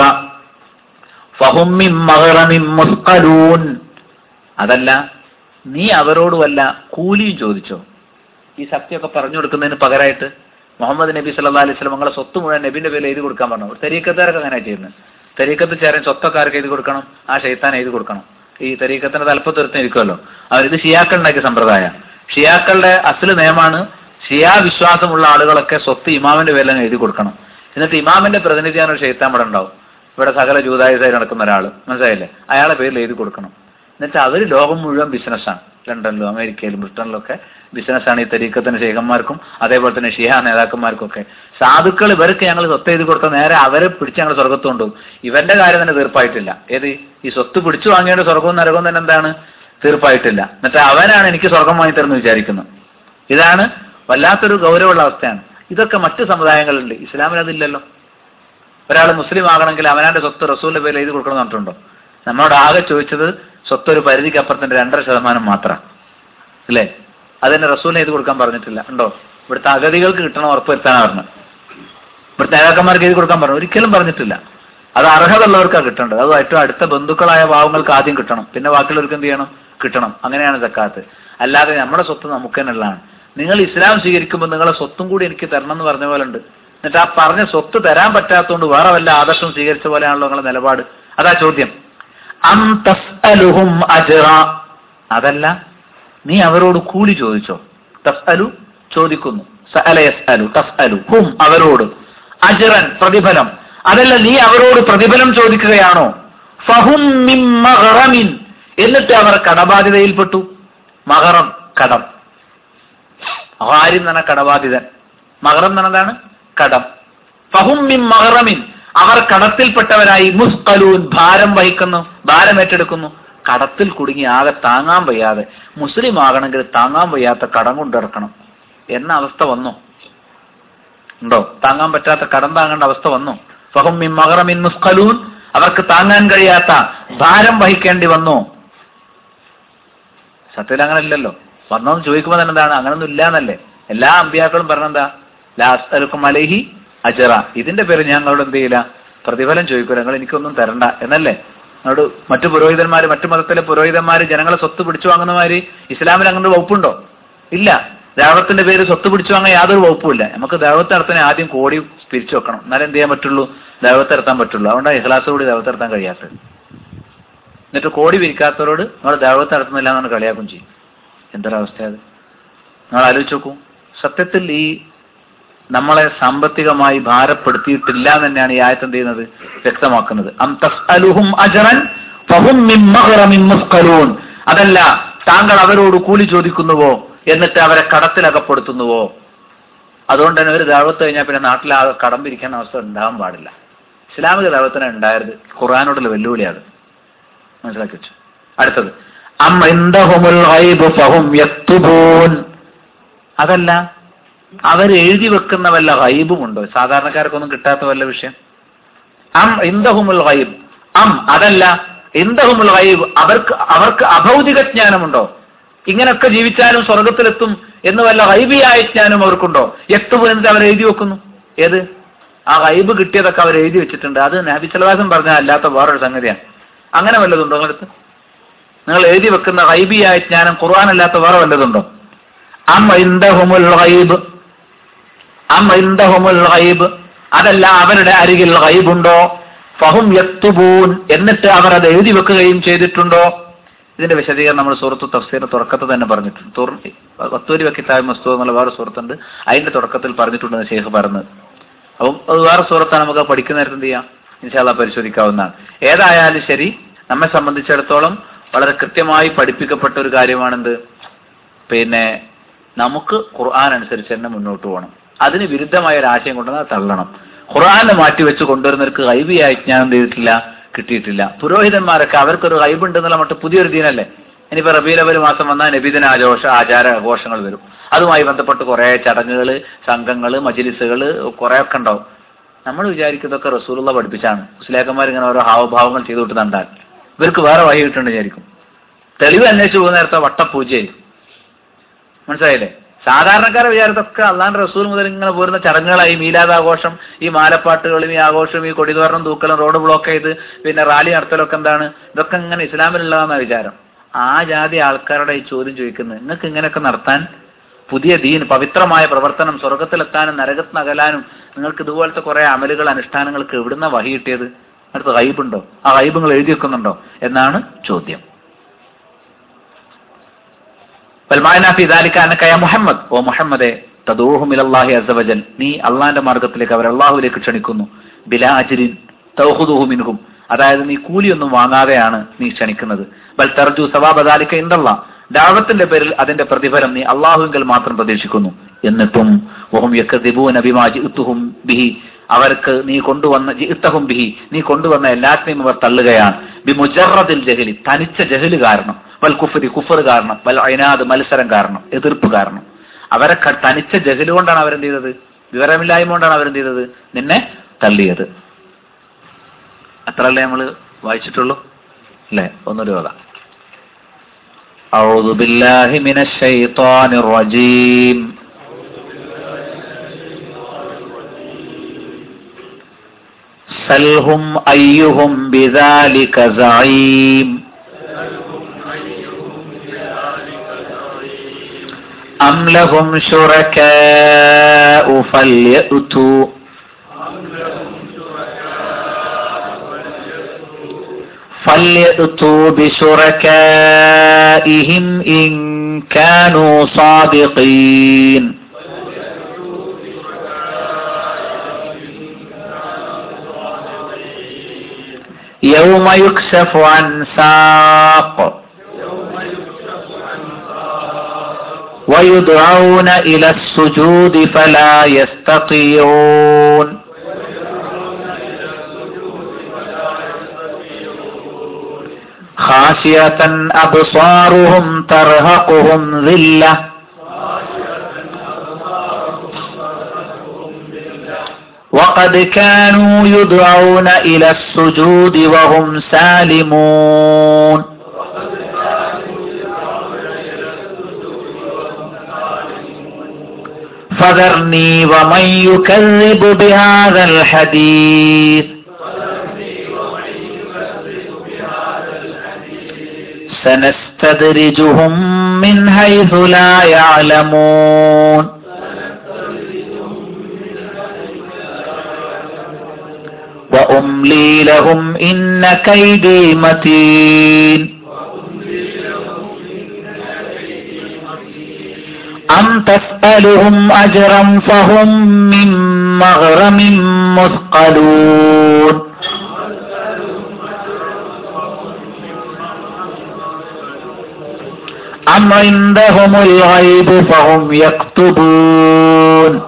ഫഹും മിൻ മഗ്റമിൻ മുസ്ഖലൂൻ അതല്ല നീ അവരോട് വല്ല കൂലിയും ചോദിച്ചോ ഈ സത്യമൊക്കെ പറഞ്ഞു കൊടുക്കുന്നതിന് പകരമായിട്ട് മുഹമ്മദ് നബി സല്ലാ അലൈഹി സ്വലം നിങ്ങളെ സ്വത്ത് മുഴുവൻ നബിന്റെ പേരിൽ എഴുതി കൊടുക്കാൻ പറഞ്ഞു തെരീക്കത്താരൊക്കെ അങ്ങനെ ചെയ്യുന്നത് തെരീക്കത്ത് ചേരാൻ സ്വത്തൊക്കെ എഴുതി കൊടുക്കണം ആ ഷെയ്ത്താൻ എഴുതി കൊടുക്കണം ഈ തെരീക്കത്തിന്റെ തലപ്പത്തൊരുത്തം ഇരിക്കുമല്ലോ അവരിത് ഷിയാക്കൾ ഉണ്ടാക്കിയ സമ്പ്രദായ ഷിയാക്കളുടെ അസല് നിയമമാണ് ഷിയാ വിശ്വാസമുള്ള ആളുകളൊക്കെ സ്വത്ത് ഇമാമിന്റെ പേരിൽ അങ്ങ് എഴുതി കൊടുക്കണം എന്നിട്ട് ഇമാമിന്റെ പ്രതിനിധിയാണ് ഒരു ഷെയ്ത്താൻ ഇവിടെ ഉണ്ടാവും ഇവിടെ സകല ജൂതായുസായി നടക്കുന്ന ഒരാൾ മനസ്സിലായില്ലേ അയാളെ പേരിൽ എഴുതി കൊടുക്കണം എന്നിട്ട് അവർ ലോകം മുഴുവൻ ബിസിനസ്സാണ് ലണ്ടനിലും അമേരിക്കയിലും ബ്രിട്ടനിലും ഒക്കെ ബിസിനസ്സാണ് ഈ തരീക്കത്തിന് ശേഖന്മാർക്കും അതേപോലെ തന്നെ ഷിയ നേതാക്കന്മാർക്കും ഒക്കെ സാധുക്കൾ ഇവർക്ക് ഞങ്ങൾ സ്വത്ത് എഴുതി കൊടുത്ത നേരെ അവരെ പിടിച്ച് ഞങ്ങൾ സ്വർഗത്ത് കൊണ്ടുപോകും ഇവന്റെ കാര്യം തന്നെ തീർപ്പായിട്ടില്ല ഏത് ഈ സ്വത്ത് പിടിച്ചു വാങ്ങിയുടെ സ്വർഗവും നരകവും തന്നെ എന്താണ് തീർപ്പായിട്ടില്ല എന്നിട്ട് അവനാണ് എനിക്ക് സ്വർഗം വാങ്ങി തരുന്നത് വിചാരിക്കുന്നത് ഇതാണ് വല്ലാത്തൊരു ഗൗരവമുള്ള അവസ്ഥയാണ് ഇതൊക്കെ മറ്റു സമുദായങ്ങളുണ്ട് ഇസ്ലാമിൽ അതില്ലല്ലോ ഒരാൾ മുസ്ലിം ആകണമെങ്കിൽ അവനാന്റെ സ്വത്ത് റസൂലിന്റെ പേരിൽ എഴുതി കൊടുക്കണം എന്ന് പറഞ്ഞിട്ടുണ്ടോ നമ്മളോട് ആകെ ചോദിച്ചത് സ്വത്ത് ഒരു പരിധിക്ക് അപ്പുറത്തിന്റെ രണ്ടര ശതമാനം മാത്രം അല്ലേ അതിന് റസൂലിന് എഴുതി കൊടുക്കാൻ പറഞ്ഞിട്ടില്ല ഉണ്ടോ ഇവിടുത്തെ അഗതികൾക്ക് കിട്ടണം ഉറപ്പുവരുത്താനാണ് പറഞ്ഞത് ഇവിടുത്തെ നേതാക്കന്മാർക്ക് എഴുതി കൊടുക്കാൻ പറഞ്ഞു ഒരിക്കലും പറഞ്ഞിട്ടില്ല അത് അർഹതയുള്ളവർക്കാണ് കിട്ടേണ്ടത് അത് ഏറ്റവും അടുത്ത ബന്ധുക്കളായ പാവങ്ങൾക്ക് ആദ്യം കിട്ടണം പിന്നെ ബാക്കിയുള്ളവർക്ക് എന്ത് ചെയ്യണം കിട്ടണം അങ്ങനെയാണ് സക്കാത്ത് അല്ലാതെ നമ്മുടെ സ്വത്ത് നമുക്ക് തന്നെയുള്ളതാണ് നിങ്ങൾ ഇസ്ലാം സ്വീകരിക്കുമ്പോൾ നിങ്ങളെ സ്വത്തും കൂടി എനിക്ക് തരണം എന്ന് പറഞ്ഞ പോലെ ഉണ്ട് എന്നിട്ട് ആ പറഞ്ഞ സ്വത്ത് തരാൻ പറ്റാത്തതുകൊണ്ട് വേറെ വല്ല ആദർശം സ്വീകരിച്ച പോലെയാണല്ലോ നിങ്ങളുടെ നിലപാട് അതാ ചോദ്യം അം തസ്അലുഹും അജ്റ അതല്ല നീ അവരോട് കൂലി ചോദിച്ചോ തസ്അലു ചോദിക്കുന്നു സഅല യസ്അലു തസ്അലു ഹും അവരോട് അജ്റൻ പ്രതിഫലം അതല്ല നീ അവരോട് പ്രതിഫലം ചോദിക്കുകയാണോ ഫഹും മിൻ മഗ്റമിൻ എന്നിട്ട് അവർ കടബാധിതയിൽപ്പെട്ടു മഹറം കടം ആര്യം തന്നെ കടബാധിതൻ മഹറം എന്നതാണ് കടം ഫഹും മിൻ മഹറമിൻ അവർ കടത്തിൽപ്പെട്ടവരായി മുസ്കലൂൻ ഭാരം വഹിക്കുന്നു ഭാരം ഏറ്റെടുക്കുന്നു കടത്തിൽ കുടുങ്ങി ആകെ താങ്ങാൻ വയ്യാതെ മുസ്ലിം ആകണമെങ്കിൽ താങ്ങാൻ വയ്യാത്ത കടം കൊണ്ടിറക്കണം എന്ന അവസ്ഥ വന്നു ഉണ്ടോ താങ്ങാൻ പറ്റാത്ത കടം താങ്ങേണ്ട അവസ്ഥ വന്നു ഫഹും മിൻ മഹറമിൻ മുസ്കലൂൻ അവർക്ക് താങ്ങാൻ കഴിയാത്ത ഭാരം വഹിക്കേണ്ടി വന്നു സത്യത്തിൽ അങ്ങനെ ഇല്ലല്ലോ വന്നോന്ന് ചോദിക്കുമ്പോൾ തന്നെ എന്താണ് അങ്ങനൊന്നും ഇല്ല എന്നല്ലേ എല്ലാ അമ്പിയാക്കളും പറഞ്ഞെന്താ ലാസ്തൽക്കും അലഹി അജറ ഇതിന്റെ പേര് ഞാൻ നിങ്ങളോട് എന്ത് ചെയ്യില്ല പ്രതിഫലം ചോദിക്കൂല നിങ്ങൾ എനിക്കൊന്നും തരണ്ട എന്നല്ലേ നിങ്ങളോട് മറ്റു പുരോഹിതന്മാര് മറ്റു മതത്തിലെ പുരോഹിതന്മാര് ജനങ്ങളെ സ്വത്ത് പിടിച്ചു വാങ്ങുന്നമാര് ഇസ്ലാമിൽ അങ്ങനെ ഒരു വകുപ്പുണ്ടോ ഇല്ല ദേവത്തിന്റെ പേര് സ്വത്ത് പിടിച്ചു വാങ്ങാൻ യാതൊരു വകുപ്പുമില്ല നമുക്ക് ദേവത്തെ നടത്താൻ ആദ്യം കോടി പിരിച്ചു വെക്കണം എന്നാലേ എന്ത് ചെയ്യാൻ പറ്റുള്ളൂ ദേവത്തെ നടത്താൻ പറ്റുള്ളൂ അതുകൊണ്ടാണ് ഇഹ്ലാസോട് ദേവത്തെ നടത്താൻ കഴിയാത്തത് എന്നിട്ട് കോടി പിരിക്കാത്തവരോട് നിങ്ങൾ ദേവത്തെ നടത്തുന്നില്ല എന്നാണ് കളിയാക്കും ചെയ്യും എന്തൊരവസ്ഥ അത് നിങ്ങൾ ആലോചിച്ച് നോക്കൂ സത്യത്തിൽ ഈ നമ്മളെ സാമ്പത്തികമായി ഭാരപ്പെടുത്തിയിട്ടില്ല എന്ന് തന്നെയാണ് ഈ ആയത്ത് എന്ത് ചെയ്യുന്നത് വ്യക്തമാക്കുന്നത് അം തസ്അലുഹും അജ്റൻ ഫഹും മിൻ മഗ്റമിൻ മുസ്കലൂൻ അതല്ല താങ്കൾ അവരോട് കൂലി ചോദിക്കുന്നുവോ എന്നിട്ട് അവരെ കടത്തിലകപ്പെടുത്തുന്നുവോ അതുകൊണ്ട് തന്നെ ഒരു ദാവത്ത് കഴിഞ്ഞാൽ പിന്നെ നാട്ടിൽ ആ കടം പിരിക്കാൻ അവസ്ഥ ഉണ്ടാകാൻ പാടില്ല ഇസ്ലാമിക ദാവത്തിന് ഉണ്ടായത് ഖുർആാനോടുള്ള വെല്ലുവിളിയാണ് മനസ്സിലാക്കി വെച്ചു അടുത്തത് അം ഇൻദഹുമുൽ ഗൈബ് ഫഹും യക്തുബൂൻ അതല്ല അവർ എഴുതി വെക്കുന്ന വല്ല ഗൈബും ഉണ്ടോ സാധാരണക്കാർക്കൊന്നും കിട്ടാത്ത വല്ല വിഷയം അം ഇൻദഹുമുൽ ഗൈബ് അം അതല്ല ഇൻദഹുമുൽ ഗൈബ് അവർക്ക് അവർക്ക് അഭൗതിക ജ്ഞാനമുണ്ടോ ഇങ്ങനൊക്കെ ജീവിച്ചാലും സ്വർഗത്തിലെത്തും എന്ന് വല്ല ഗൈബിയായ ജ്ഞാനം അവർക്കുണ്ടോ യക്തുബു എന്നിട്ട് അവർ എഴുതി വെക്കുന്നു ഏത് ആ ഗൈബ് കിട്ടിയതൊക്കെ അവർ എഴുതി വെച്ചിട്ടുണ്ട് അത് നബി സലവാസം പറഞ്ഞ അല്ലാത്ത വേറൊരു സംഗതിയാണ് അങ്ങനെ വല്ലതുണ്ടോ നിങ്ങളടുത്ത് നിങ്ങൾ എഴുതി വെക്കുന്ന ഗൈബിയായ ജ്ഞാനം ഖുർആൻ അല്ലാത്ത വേറെ വല്ലതുണ്ടോ അം ഇൻദഹുമുൽ ഗൈബ് അം ഇൻദഹുമുൽ ഗൈബ് അതല്ല അവരുടെ അരികിൽ ഗൈബുണ്ടോ ഫഹും യക്തുബൂൻ എന്നിട്ട് അവർ അത് എഴുതി വെക്കുകയും ചെയ്തിട്ടുണ്ടോ ഇതിന്റെ വിശദീകരണം നമ്മൾ സൂറത്ത് തഫ്സീർ തുടക്കത്തിൽ തന്നെ പറഞ്ഞിട്ടുണ്ട് തുർ വത്തൂരി വക്കിത്തായ മസ്തു എന്നുള്ള വേറെ സുഹൃത്തുണ്ട് അതിന്റെ തുടക്കത്തിൽ പറഞ്ഞിട്ടുണ്ടെന്ന് ഷെയ്ഖ് പറഞ്ഞത് അപ്പം അത് വേറെ സുഹൃത്താണ് നമുക്ക് പഠിക്കുന്ന നേരത്തെ എന്ത് ചെയ്യാം ഇൻഷാല്ല പരിശോധിക്കാവുന്നതാണ് ഏതായാലും ശരി നമ്മെ സംബന്ധിച്ചിടത്തോളം വളരെ കൃത്യമായി പഠിപ്പിക്കപ്പെട്ട ഒരു കാര്യമാണെന്ത് പിന്നെ നമുക്ക് ഖുർആൻ അനുസരിച്ച് തന്നെ മുന്നോട്ട് പോകണം അതിന് വിരുദ്ധമായ ഒരു ആശയം കൊണ്ടുവന്നാൽ തള്ളണം ഖുർആനെ മാറ്റി വെച്ച് കൊണ്ടുവരുന്നവർക്ക് ഹൈബിയായ ജ്ഞാനം ചെയ്തിട്ടില്ല കിട്ടിയിട്ടില്ല പുരോഹിതന്മാരൊക്കെ അവർക്കൊരു ഹൈബുണ്ട് എന്നുള്ള മട്ട് പുതിയൊരു ദീനല്ലേ ഇനിയിപ്പോ റബീലവൽ മാസം വന്നാൽ നബിദിന ആഘോഷ ആചാര ആഘോഷങ്ങൾ വരും അതുമായി ബന്ധപ്പെട്ട് കുറെ ചടങ്ങുകൾ സംഘങ്ങൾ മജിലിസുകൾ കുറെ ഒക്കെ ഉണ്ടാവും നമ്മൾ വിചാരിക്കുന്നതൊക്കെ റസൂലുള്ള പഠിപ്പിച്ചാണ് മുസ്ലിയാക്കന്മാർ ഇങ്ങനെ ഓരോ ഹാവഭാവങ്ങൾ ചെയ്തു വിട്ടുന്നുണ്ടാൽ ഇവർക്ക് വേറെ വഴി കിട്ടുന്നുണ്ട് വിചാരിക്കും തെളിവ് അന്വേഷിച്ച് പോകുന്ന നേരത്തെ വട്ടപ്പൂജയായിരിക്കും മനസ്സിലായില്ലേ സാധാരണക്കാരെ വിചാരത്തൊക്കെ അള്ളാന്റെ റസൂൽ മുതൽ ഇങ്ങനെ പോരുന്ന ചടങ്ങുകളായി മീലാദാഘോഷം ഈ മാലപ്പാട്ടുകളും ഈ ആഘോഷവും ഈ കൊടിതോരണം തൂക്കലും റോഡ് ബ്ലോക്ക് ചെയ്ത് പിന്നെ റാലി നടത്തലൊക്കെ എന്താണ് ഇതൊക്കെ ഇങ്ങനെ ഇസ്ലാമിലുള്ളതെന്ന വിചാരം ആ ജാതി ആൾക്കാരുടെ ഈ ചോദ്യം ചോദിക്കുന്നത് നിങ്ങൾക്ക് ഇങ്ങനെയൊക്കെ നടത്താൻ പുതിയ ദീൻ പവിത്രമായ പ്രവർത്തനം സ്വർഗത്തിലെത്താനും നരകത്ത് നകലാനും നിങ്ങൾക്ക് ഇതുപോലത്തെ കുറെ അമലുകൾ അനുഷ്ഠാനങ്ങൾക്ക് എവിടുന്ന വഹി കിട്ടിയത് അടുത്ത് ഹൈബുണ്ടോ ആ ഹൈബ് നിങ്ങൾ എഴുതി വെക്കുന്നുണ്ടോ എന്നാണ് ചോദ്യം ഫൽമാനാഫി ദാലിക അന്നക യാ മുഹമ്മദ് ഓ മുഹമ്മദെ തദൂഹും ഇലല്ലാഹി അസ്സവജൽ നീ അള്ളാന്റെ മാർഗത്തിലേക്ക് അവർ അള്ളാഹുവിലേക്ക് ക്ഷണിക്കുന്നു ബിലാ അജ്രിൻ തൗഖുദുഹു മിൻഹും അതായത് നീ കൂലിയൊന്നും വാങ്ങാതെയാണ് നീ ക്ഷണിക്കുന്നത് ബൽ തർജു സവാബ ദാലിക ഇൻദല്ലാ ദാവത്തിന്റെ പേരിൽ അതിന്റെ പ്രതിഫലം നീ അള്ളാഹുവിൽ മാത്രം പ്രതീക്ഷിക്കുന്നു എന്നിട്ടും വഹും യക്കദിബൂന ബിമാ ജിഅ്തുഹും ബിഹി അവർക്ക് നീ കൊണ്ടുവന്ന ജിഅ്തഹും ബിഹി നീ കൊണ്ടുവന്ന എല്ലാത്തിനെയും അവർ തള്ളുകയാണ് ബി മുജറദിൽ ജഹലി തനിച്ച ജഹല് കാരണം വൽ കുഫരി കുഫർ കാരണം വൽ അയനാദ് മത്സരം കാരണം എതിർപ്പ് കാരണം അവരെ ക- തനിച്ച ജഹല് കൊണ്ടാണ് അവരെന്ത് ചെയ്തത് വിവരമില്ലായ്മ കൊണ്ടാണ് അവരെന്ത് ചെയ്തത് നിന്നെ തള്ളിയത് അത്രല്ലേ നമ്മൾ വായിച്ചിട്ടുള്ളൂ അല്ലേ ഒന്നൊരു കഥ أعوذ بالله من الشيطان الرجيم سلهم أيهم بذلك زعيم أم لهم شركاء فليأتوا فليأتوا بشركائهم إن كانوا صادقين يوم يكشف عن ساق ويدعون إلى السجود فلا يستطيعون خاشية أبصارهم ترهقهم ذلة وقد كانوا يدعون إلى السجود وهم سالمون فذرني ومن يكذب بهذا الحديث سنستدرجهم من حيث لا يعلمون وأملي لهم إن كيدي متين أم تسألهم أجرا فهم من مغرم مثقلون أم عندهم الغيب فهم يكتبون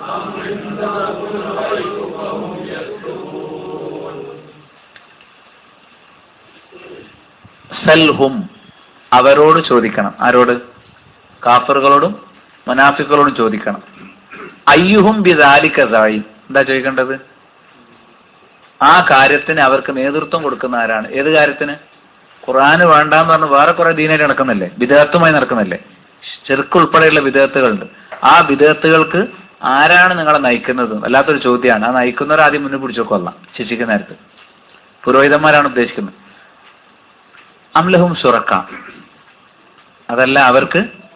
സൽഹും അവരോട് ചോദിക്കണം ആരോട് കാഫറുകളോടും മുനാഫിക്കുകളോടും ചോദിക്കണം അയ്യുഹും ബിദാലിക്കതായി എന്താ ചോദിക്കേണ്ടത് ആ കാര്യത്തിന് അവർക്ക് നേതൃത്വം കൊടുക്കുന്ന ആരാണ് ഏത് കാര്യത്തിന് ഖുറാന് വേണ്ടാന്ന് പറഞ്ഞ് വേറെ കുറെ ദീനായിട്ട് നടക്കുന്നില്ലേ വിദേഹത്തുമായി നടക്കുന്നില്ലേ ചെറുക്കുൾപ്പെടെയുള്ള വിദേഹത്തുകളുണ്ട് ആ വിദേഹത്തുകൾക്ക് ആരാണ് നിങ്ങളെ നയിക്കുന്നത് വല്ലാത്തൊരു ചോദ്യമാണ് ആ നയിക്കുന്നവർ ആദ്യം മുന്നിൽ പിടിച്ചു കൊള്ളാം ശിക്ഷിക്കുന്ന നേരത്ത് പുരോഹിതന്മാരാണ് ഉദ്ദേശിക്കുന്നത് അംലഹും സുറക്ക അതല്ല അവർക്ക്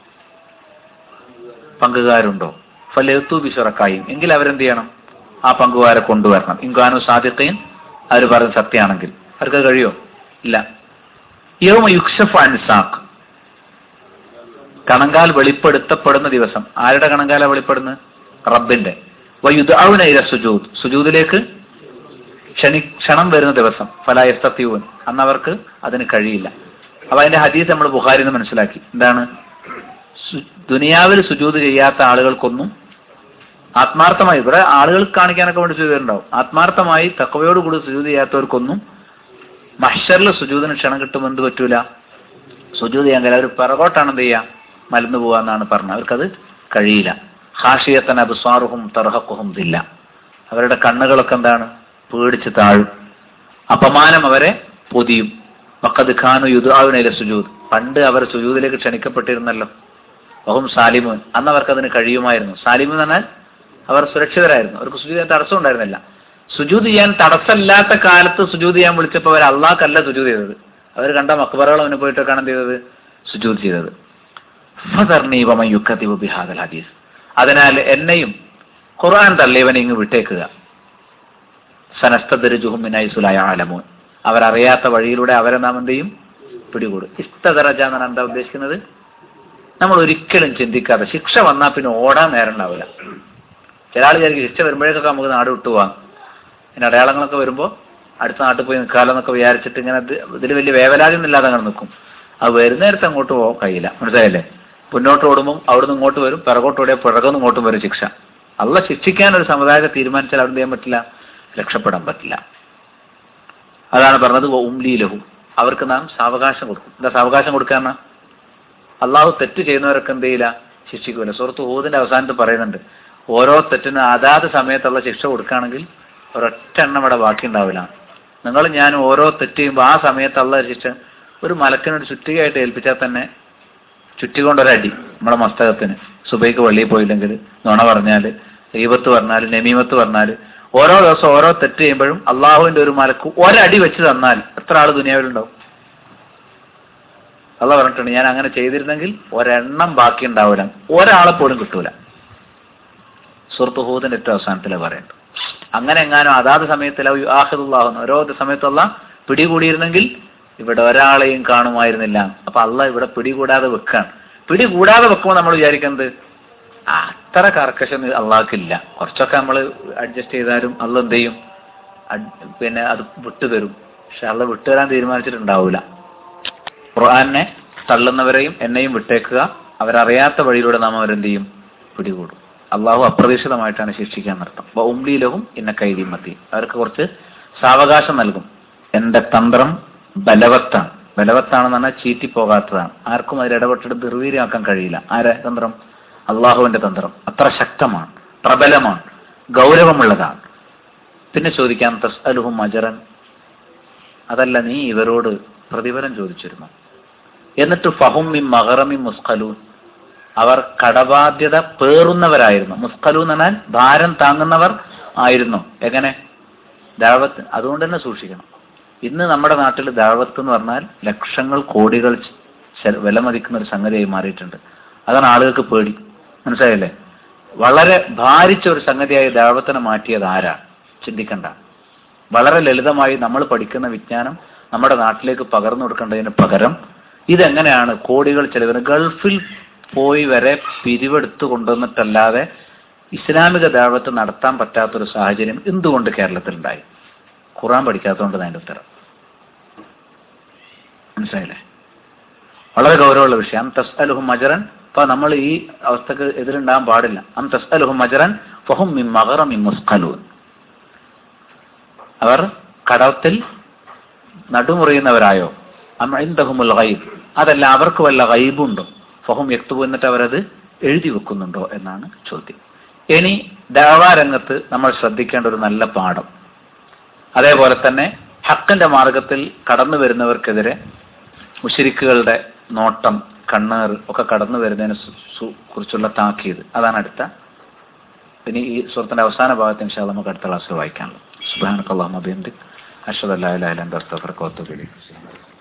പങ്കുകാരുണ്ടോ ഫലത്തു ബിസുറക്കായും എങ്കിൽ അവരെന്ത് ചെയ്യണം ആ പങ്കുകാരെ കൊണ്ടുവരണം ഇങ്കാനു സാധ്യതയും അവർ പറഞ്ഞ സത്യമാണെങ്കിൽ അവർക്ക് അത് കഴിയോ ഇല്ല യൗമ യുക്ഷഫ് അൻസാഖ് കണങ്കാൽ വെളിപ്പെടുത്തപ്പെടുന്ന ദിവസം ആരുടെ കണങ്കാല വെളിപ്പെടുന്നത് റബ്ബിന്റെ വയുദാവുന ഇല സുജൂദ് സുജൂദിലേക്ക് ക്ഷണി ക്ഷണം വരുന്ന ദിവസം ഫലായസ്തീവൻ അന്ന് അവർക്ക് അതിന് കഴിയില്ല അപ്പൊ അതിന്റെ ഹദീസ് നമ്മൾ ബുഹാരി നിന്ന് മനസ്സിലാക്കി എന്താണ് സു- ദുനിയാവിൽ സുജൂത് ചെയ്യാത്ത ആളുകൾക്കൊന്നും ആത്മാർത്ഥമായി ഇവിടെ ആളുകൾ കാണിക്കാനൊക്കെ വേണ്ടി സുജൂതുണ്ടാവും ആത്മാർത്ഥമായി തക്കവയോടുകൂടി സുജൂത് ചെയ്യാത്തവർക്കൊന്നും മഷറിൽ സുജൂതിന് ക്ഷണം കിട്ടുമ്പോൾ എന്ത് പറ്റൂല സുജൂത് ചെയ്യാൻ കഴിയില്ല അവർ പിറകോട്ടാണ് എന്ത് ചെയ്യുക മലന്നു പോകാന്നാണ് പറഞ്ഞത് അവർക്കത് കഴിയില്ല ഹാഷിയത്തൻ അബുസ്വാറുഹും തർഹക്കുഹും ദില്ല അവരുടെ കണ്ണുകളൊക്കെ എന്താണ് പേടിച്ച് താഴും അപമാനം അവരെ പൊതിയും വക്കത് ഖാനു യുദ്ധാവിനയിലെ സുജൂദ് പണ്ട് അവർ സുജൂദിലേക്ക് ക്ഷണിക്കപ്പെട്ടിരുന്നല്ലോ വഹും സാലിമുൻ അന്ന് അവർക്ക് അതിന് കഴിയുമായിരുന്നു സാലിമു എന്ന് പറഞ്ഞാൽ അവർ സുരക്ഷിതരായിരുന്നു അവർക്ക് സുജൂദ് ചെയ്യാൻ തടസ്സം ഉണ്ടായിരുന്നില്ല സുജൂദ് ചെയ്യാൻ തടസ്സമില്ലാത്ത കാലത്ത് സുജൂദ് ചെയ്യാൻ വിളിച്ചപ്പോൾ അവർ അള്ളാഹ്ക്കല്ല സുജൂദ് ചെയ്തത് അവർ കണ്ട മക്ബറകൾ അവന് പോയിട്ടൊക്കെയാണ് എന്ത് ചെയ്തത് സുജൂദ് ചെയ്തത് ഫദർനി വമൻ യുക്കതിബു ബിഹാദൽ ഹദീസ് അതിനാൽ എന്നെയും ഖുർആൻ തള്ളിയവനെ ഇങ്ങ് വിട്ടേക്കുക സനസ്തദരിജുഹുമിനായി സുലായ ആലമൂൻ അവരറിയാത്ത വഴിയിലൂടെ അവരെ നാം എന്ത് ചെയ്യും പിടികൂടും ഇസ്തദറജ എന്നാണ് എന്താ ഉദ്ദേശിക്കുന്നത് നമ്മൾ ഒരിക്കലും ചിന്തിക്കാതെ ശിക്ഷ വന്നാൽ പിന്നെ ഓടാൻ നേരം ഉണ്ടാവില്ല ചില ആൾ വിചാരിക്കും ശിക്ഷ വരുമ്പോഴേക്കൊക്കെ നമുക്ക് നാട് വിട്ടു പോവാം പിന്നെ അടയാളങ്ങളൊക്കെ വരുമ്പോൾ അടുത്ത നാട്ടിൽ പോയി നിൽക്കാലോ എന്നൊക്കെ വിചാരിച്ചിട്ട് ഇങ്ങനെ ഇതിൽ വലിയ വേവലാതി ഇല്ലാതെ അങ്ങനെ നിൽക്കും അത് വരുന്ന നേരത്തെ അങ്ങോട്ട് പോകാൻ കഴിയില്ല മനസ്സിലായില്ലേ മുന്നോട്ട് ഓടുമ്പോൾ അവിടുന്ന് ഇങ്ങോട്ട് വരും പിറകോട്ട് ഓടിയാൽ പിറകുന്ന് ഇങ്ങോട്ടും വരും ശിക്ഷ അള്ള ശിക്ഷിക്കാൻ ഒരു സമുദായത്തെ തീരുമാനിച്ചാൽ അവിടെ എന്ത് ചെയ്യാൻ പറ്റില്ല രക്ഷപ്പെടാൻ പറ്റില്ല അതാണ് പറഞ്ഞത് ഉംലി ലഹു അവർക്ക് നാം സാവകാശം കൊടുക്കും എന്താ സാവകാശം കൊടുക്കാന്ന അള്ളാഹു തെറ്റ് ചെയ്യുന്നവരൊക്കെ എന്ത് ചെയ്യില്ല ശിക്ഷിക്കൂല സുഹൃത്ത് ഹൂദിന്റെ അവസാനത്ത് പറയുന്നുണ്ട് ഓരോ തെറ്റിനും അതാത് സമയത്തുള്ള ശിക്ഷ കൊടുക്കുകയാണെങ്കിൽ ഒരൊറ്റ എണ്ണം ഇവിടെ ബാക്കി ഉണ്ടാവില്ല നിങ്ങൾ ഞാൻ ഓരോ തെറ്റ് ചെയ്യുമ്പോൾ ആ സമയത്തുള്ള ശിക്ഷ ഒരു മലക്കിനൊരു ചുറ്റികയായിട്ട് ഏൽപ്പിച്ചാൽ തന്നെ ചുറ്റികൊണ്ടൊരടി നമ്മുടെ മസ്തകത്തിന് സുബൈക്ക് പള്ളിയിൽ പോയില്ലെങ്കിൽ നുണ പറഞ്ഞാൽ ഈപത്ത് പറഞ്ഞാൽ നമീമത്ത് പറഞ്ഞാൽ ഓരോ ദിവസം ഓരോ തെറ്റ് ചെയ്യുമ്പോഴും അള്ളാഹുവിന്റെ ഒരു മലക്ക് ഒരടി വെച്ച് തന്നാൽ എത്ര ആള് ദുനിയാവിലുണ്ടാവും അള്ള പറഞ്ഞിട്ടുണ്ട് ഞാൻ അങ്ങനെ ചെയ്തിരുന്നെങ്കിൽ ഒരെണ്ണം ബാക്കി ഉണ്ടാവില്ല ഒരാളെ പോലും കിട്ടൂല സുഹൃത്ത് ഹൂദിന്റെ ഏറ്റവും അവസാനത്തിലെ പറയുന്നത് അങ്ങനെ എങ്ങാനും അതാത് സമയത്തിൽ ആഹിദുല്ലാഹുന്നു ഓരോ സമയത്തുള്ള പിടികൂടിയിരുന്നെങ്കിൽ ഇവിടെ ഒരാളെയും കാണുമായിരുന്നില്ല അപ്പൊ അള്ള ഇവിടെ പിടികൂടാതെ വെക്കാണ് പിടികൂടാതെ വെക്കുമ്പോൾ നമ്മൾ വിചാരിക്കുന്നത് ആ, അത്ര കർക്കശം അള്ളാഹ്ക്കില്ല കുറച്ചൊക്കെ നമ്മൾ അഡ്ജസ്റ്റ് ചെയ്താലും അള്ള എന്ത് ചെയ്യും അഡ്- പിന്നെ അത് വിട്ടുതരും പക്ഷെ അള്ള വിട്ടുതരാൻ തീരുമാനിച്ചിട്ടുണ്ടാവൂല ഖുർആനെ തള്ളുന്നവരെയും എന്നെയും വിട്ടേക്കുക അവരറിയാത്ത വഴിയിലൂടെ നാം അവരെന്ത് ചെയ്യും പിടികൂടും അള്ളാഹു അപ്രതീക്ഷിതമായിട്ടാണ് ശിക്ഷിക്കാൻ നടത്തും ഉംലിയിലവും ഇന്ന കൈതിമത്തി അവർക്ക് കുറച്ച് സാവകാശം നൽകും എന്റെ തന്ത്രം ബലവത്താണ് ബലവത്താണെന്ന് പറഞ്ഞാൽ ചീറ്റിപ്പോകാത്തതാണ് ആർക്കും അതിൽ ഇടപെട്ടിട്ട് നിർവീര്യമാക്കാൻ കഴിയില്ല ആരെ തന്ത്രം അള്ളാഹുവിന്റെ തന്ത്രം അത്ര ശക്തമാണ് പ്രബലമാണ് ഗൗരവമുള്ളതാണ് പിന്നെ ചോദിക്കാം തസ് അലുഹും അജറൻ അതല്ല നീ ഇവരോട് പ്രതിഫലം ചോദിച്ചിരുന്നു എന്നിട്ട് ഫഹും മിം മഹറമിം മുസ്ഖലൂൻ അവർ കടബാധ്യത പേറുന്നവരായിരുന്നു മുസ്ഖലു എന്ന് പറഞ്ഞാൽ ഭാരം താങ്ങുന്നവർ ആയിരുന്നു എങ്ങനെ ദാവത്ത് അതുകൊണ്ട് തന്നെ സൂക്ഷിക്കണം ഇന്ന് നമ്മുടെ നാട്ടിൽ ദാവത്ത് എന്ന് പറഞ്ഞാൽ ലക്ഷങ്ങൾ കോടികൾ ചെ- വിലമതിക്കുന്ന ഒരു സംഗതിയായി മാറിയിട്ടുണ്ട് അതാണ് ആളുകൾക്ക് പേടി മനസ്സിലായില്ലേ വളരെ ഭാരിച്ച ഒരു സംഗതിയായി ദാവത്തിനെ മാറ്റിയത് ആരാണ് ചിന്തിക്കണ്ട വളരെ ലളിതമായി നമ്മൾ പഠിക്കുന്ന വിജ്ഞാനം നമ്മുടെ നാട്ടിലേക്ക് പകർന്നു കൊടുക്കേണ്ടതിന് പകരം ഇതെങ്ങനെയാണ് കോടികൾ ചെലവിന് ഗൾഫിൽ പോയി വരെ പിരിവെടുത്തു കൊണ്ടുവന്നിട്ടല്ലാതെ ഇസ്ലാമിക ദാവത്ത് നടത്താൻ പറ്റാത്തൊരു സാഹചര്യം എന്തുകൊണ്ട് കേരളത്തിലുണ്ടായി ഖുറാൻ പഠിക്കാത്തതുകൊണ്ട് അതിന്റെ ഉത്തരം മനസ്സിലായില്ലേ വളരെ ഗൗരവമുള്ള വിഷയം അം തസ് അലുഹും മജറൻ അപ്പൊ നമ്മൾ ഈ അവസ്ഥക്ക് എതിരുണ്ടാകാൻ പാടില്ല അം തസ് അലുഹും മജറൻ ഫഹും മിൻ മഗറം മിൻ മുസ്ഖലൂൻ അവർ കടത്തിൽ നടുമുറിയുന്നവരായോ അമ്മഹുമുൽ ഗൈബ് അതല്ല അവർക്ക് വല്ല ഗൈബുണ്ടോ ഫഹും യക്തുബു എന്നിട്ട് അവരത് എഴുതി വെക്കുന്നുണ്ടോ എന്നാണ് ചോദ്യം ഇനി ദാവാരംഗത്ത് നമ്മൾ ശ്രദ്ധിക്കേണ്ട ഒരു നല്ല പാഠം അതേപോലെ തന്നെ ഹക്കിന്റെ മാർഗത്തിൽ കടന്നു വരുന്നവർക്കെതിരെ മുഷിരിക്കുകളുടെ നോട്ടം കണ്ണേർ ഒക്കെ കടന്നു വരുന്നതിനെ സു- സു- കുറിച്ചുള്ള താക്കീത് അതാണ് അടുത്ത ഇനി ഈ സുഹൃത്തിന്റെ അവസാന ഭാഗത്ത് ഇൻഷാ നമുക്ക് അടുത്ത ക്ലാസ്സിൽ വായിക്കാനുള്ളത് സുബാനക്കല്ലാഹ് അഷ്ഹദു അല്ലാ ഇലാഹ ഇല്ല അൻത അസ്തഗ്ഫിറുക വ അത്തൂബു ഇലൈക്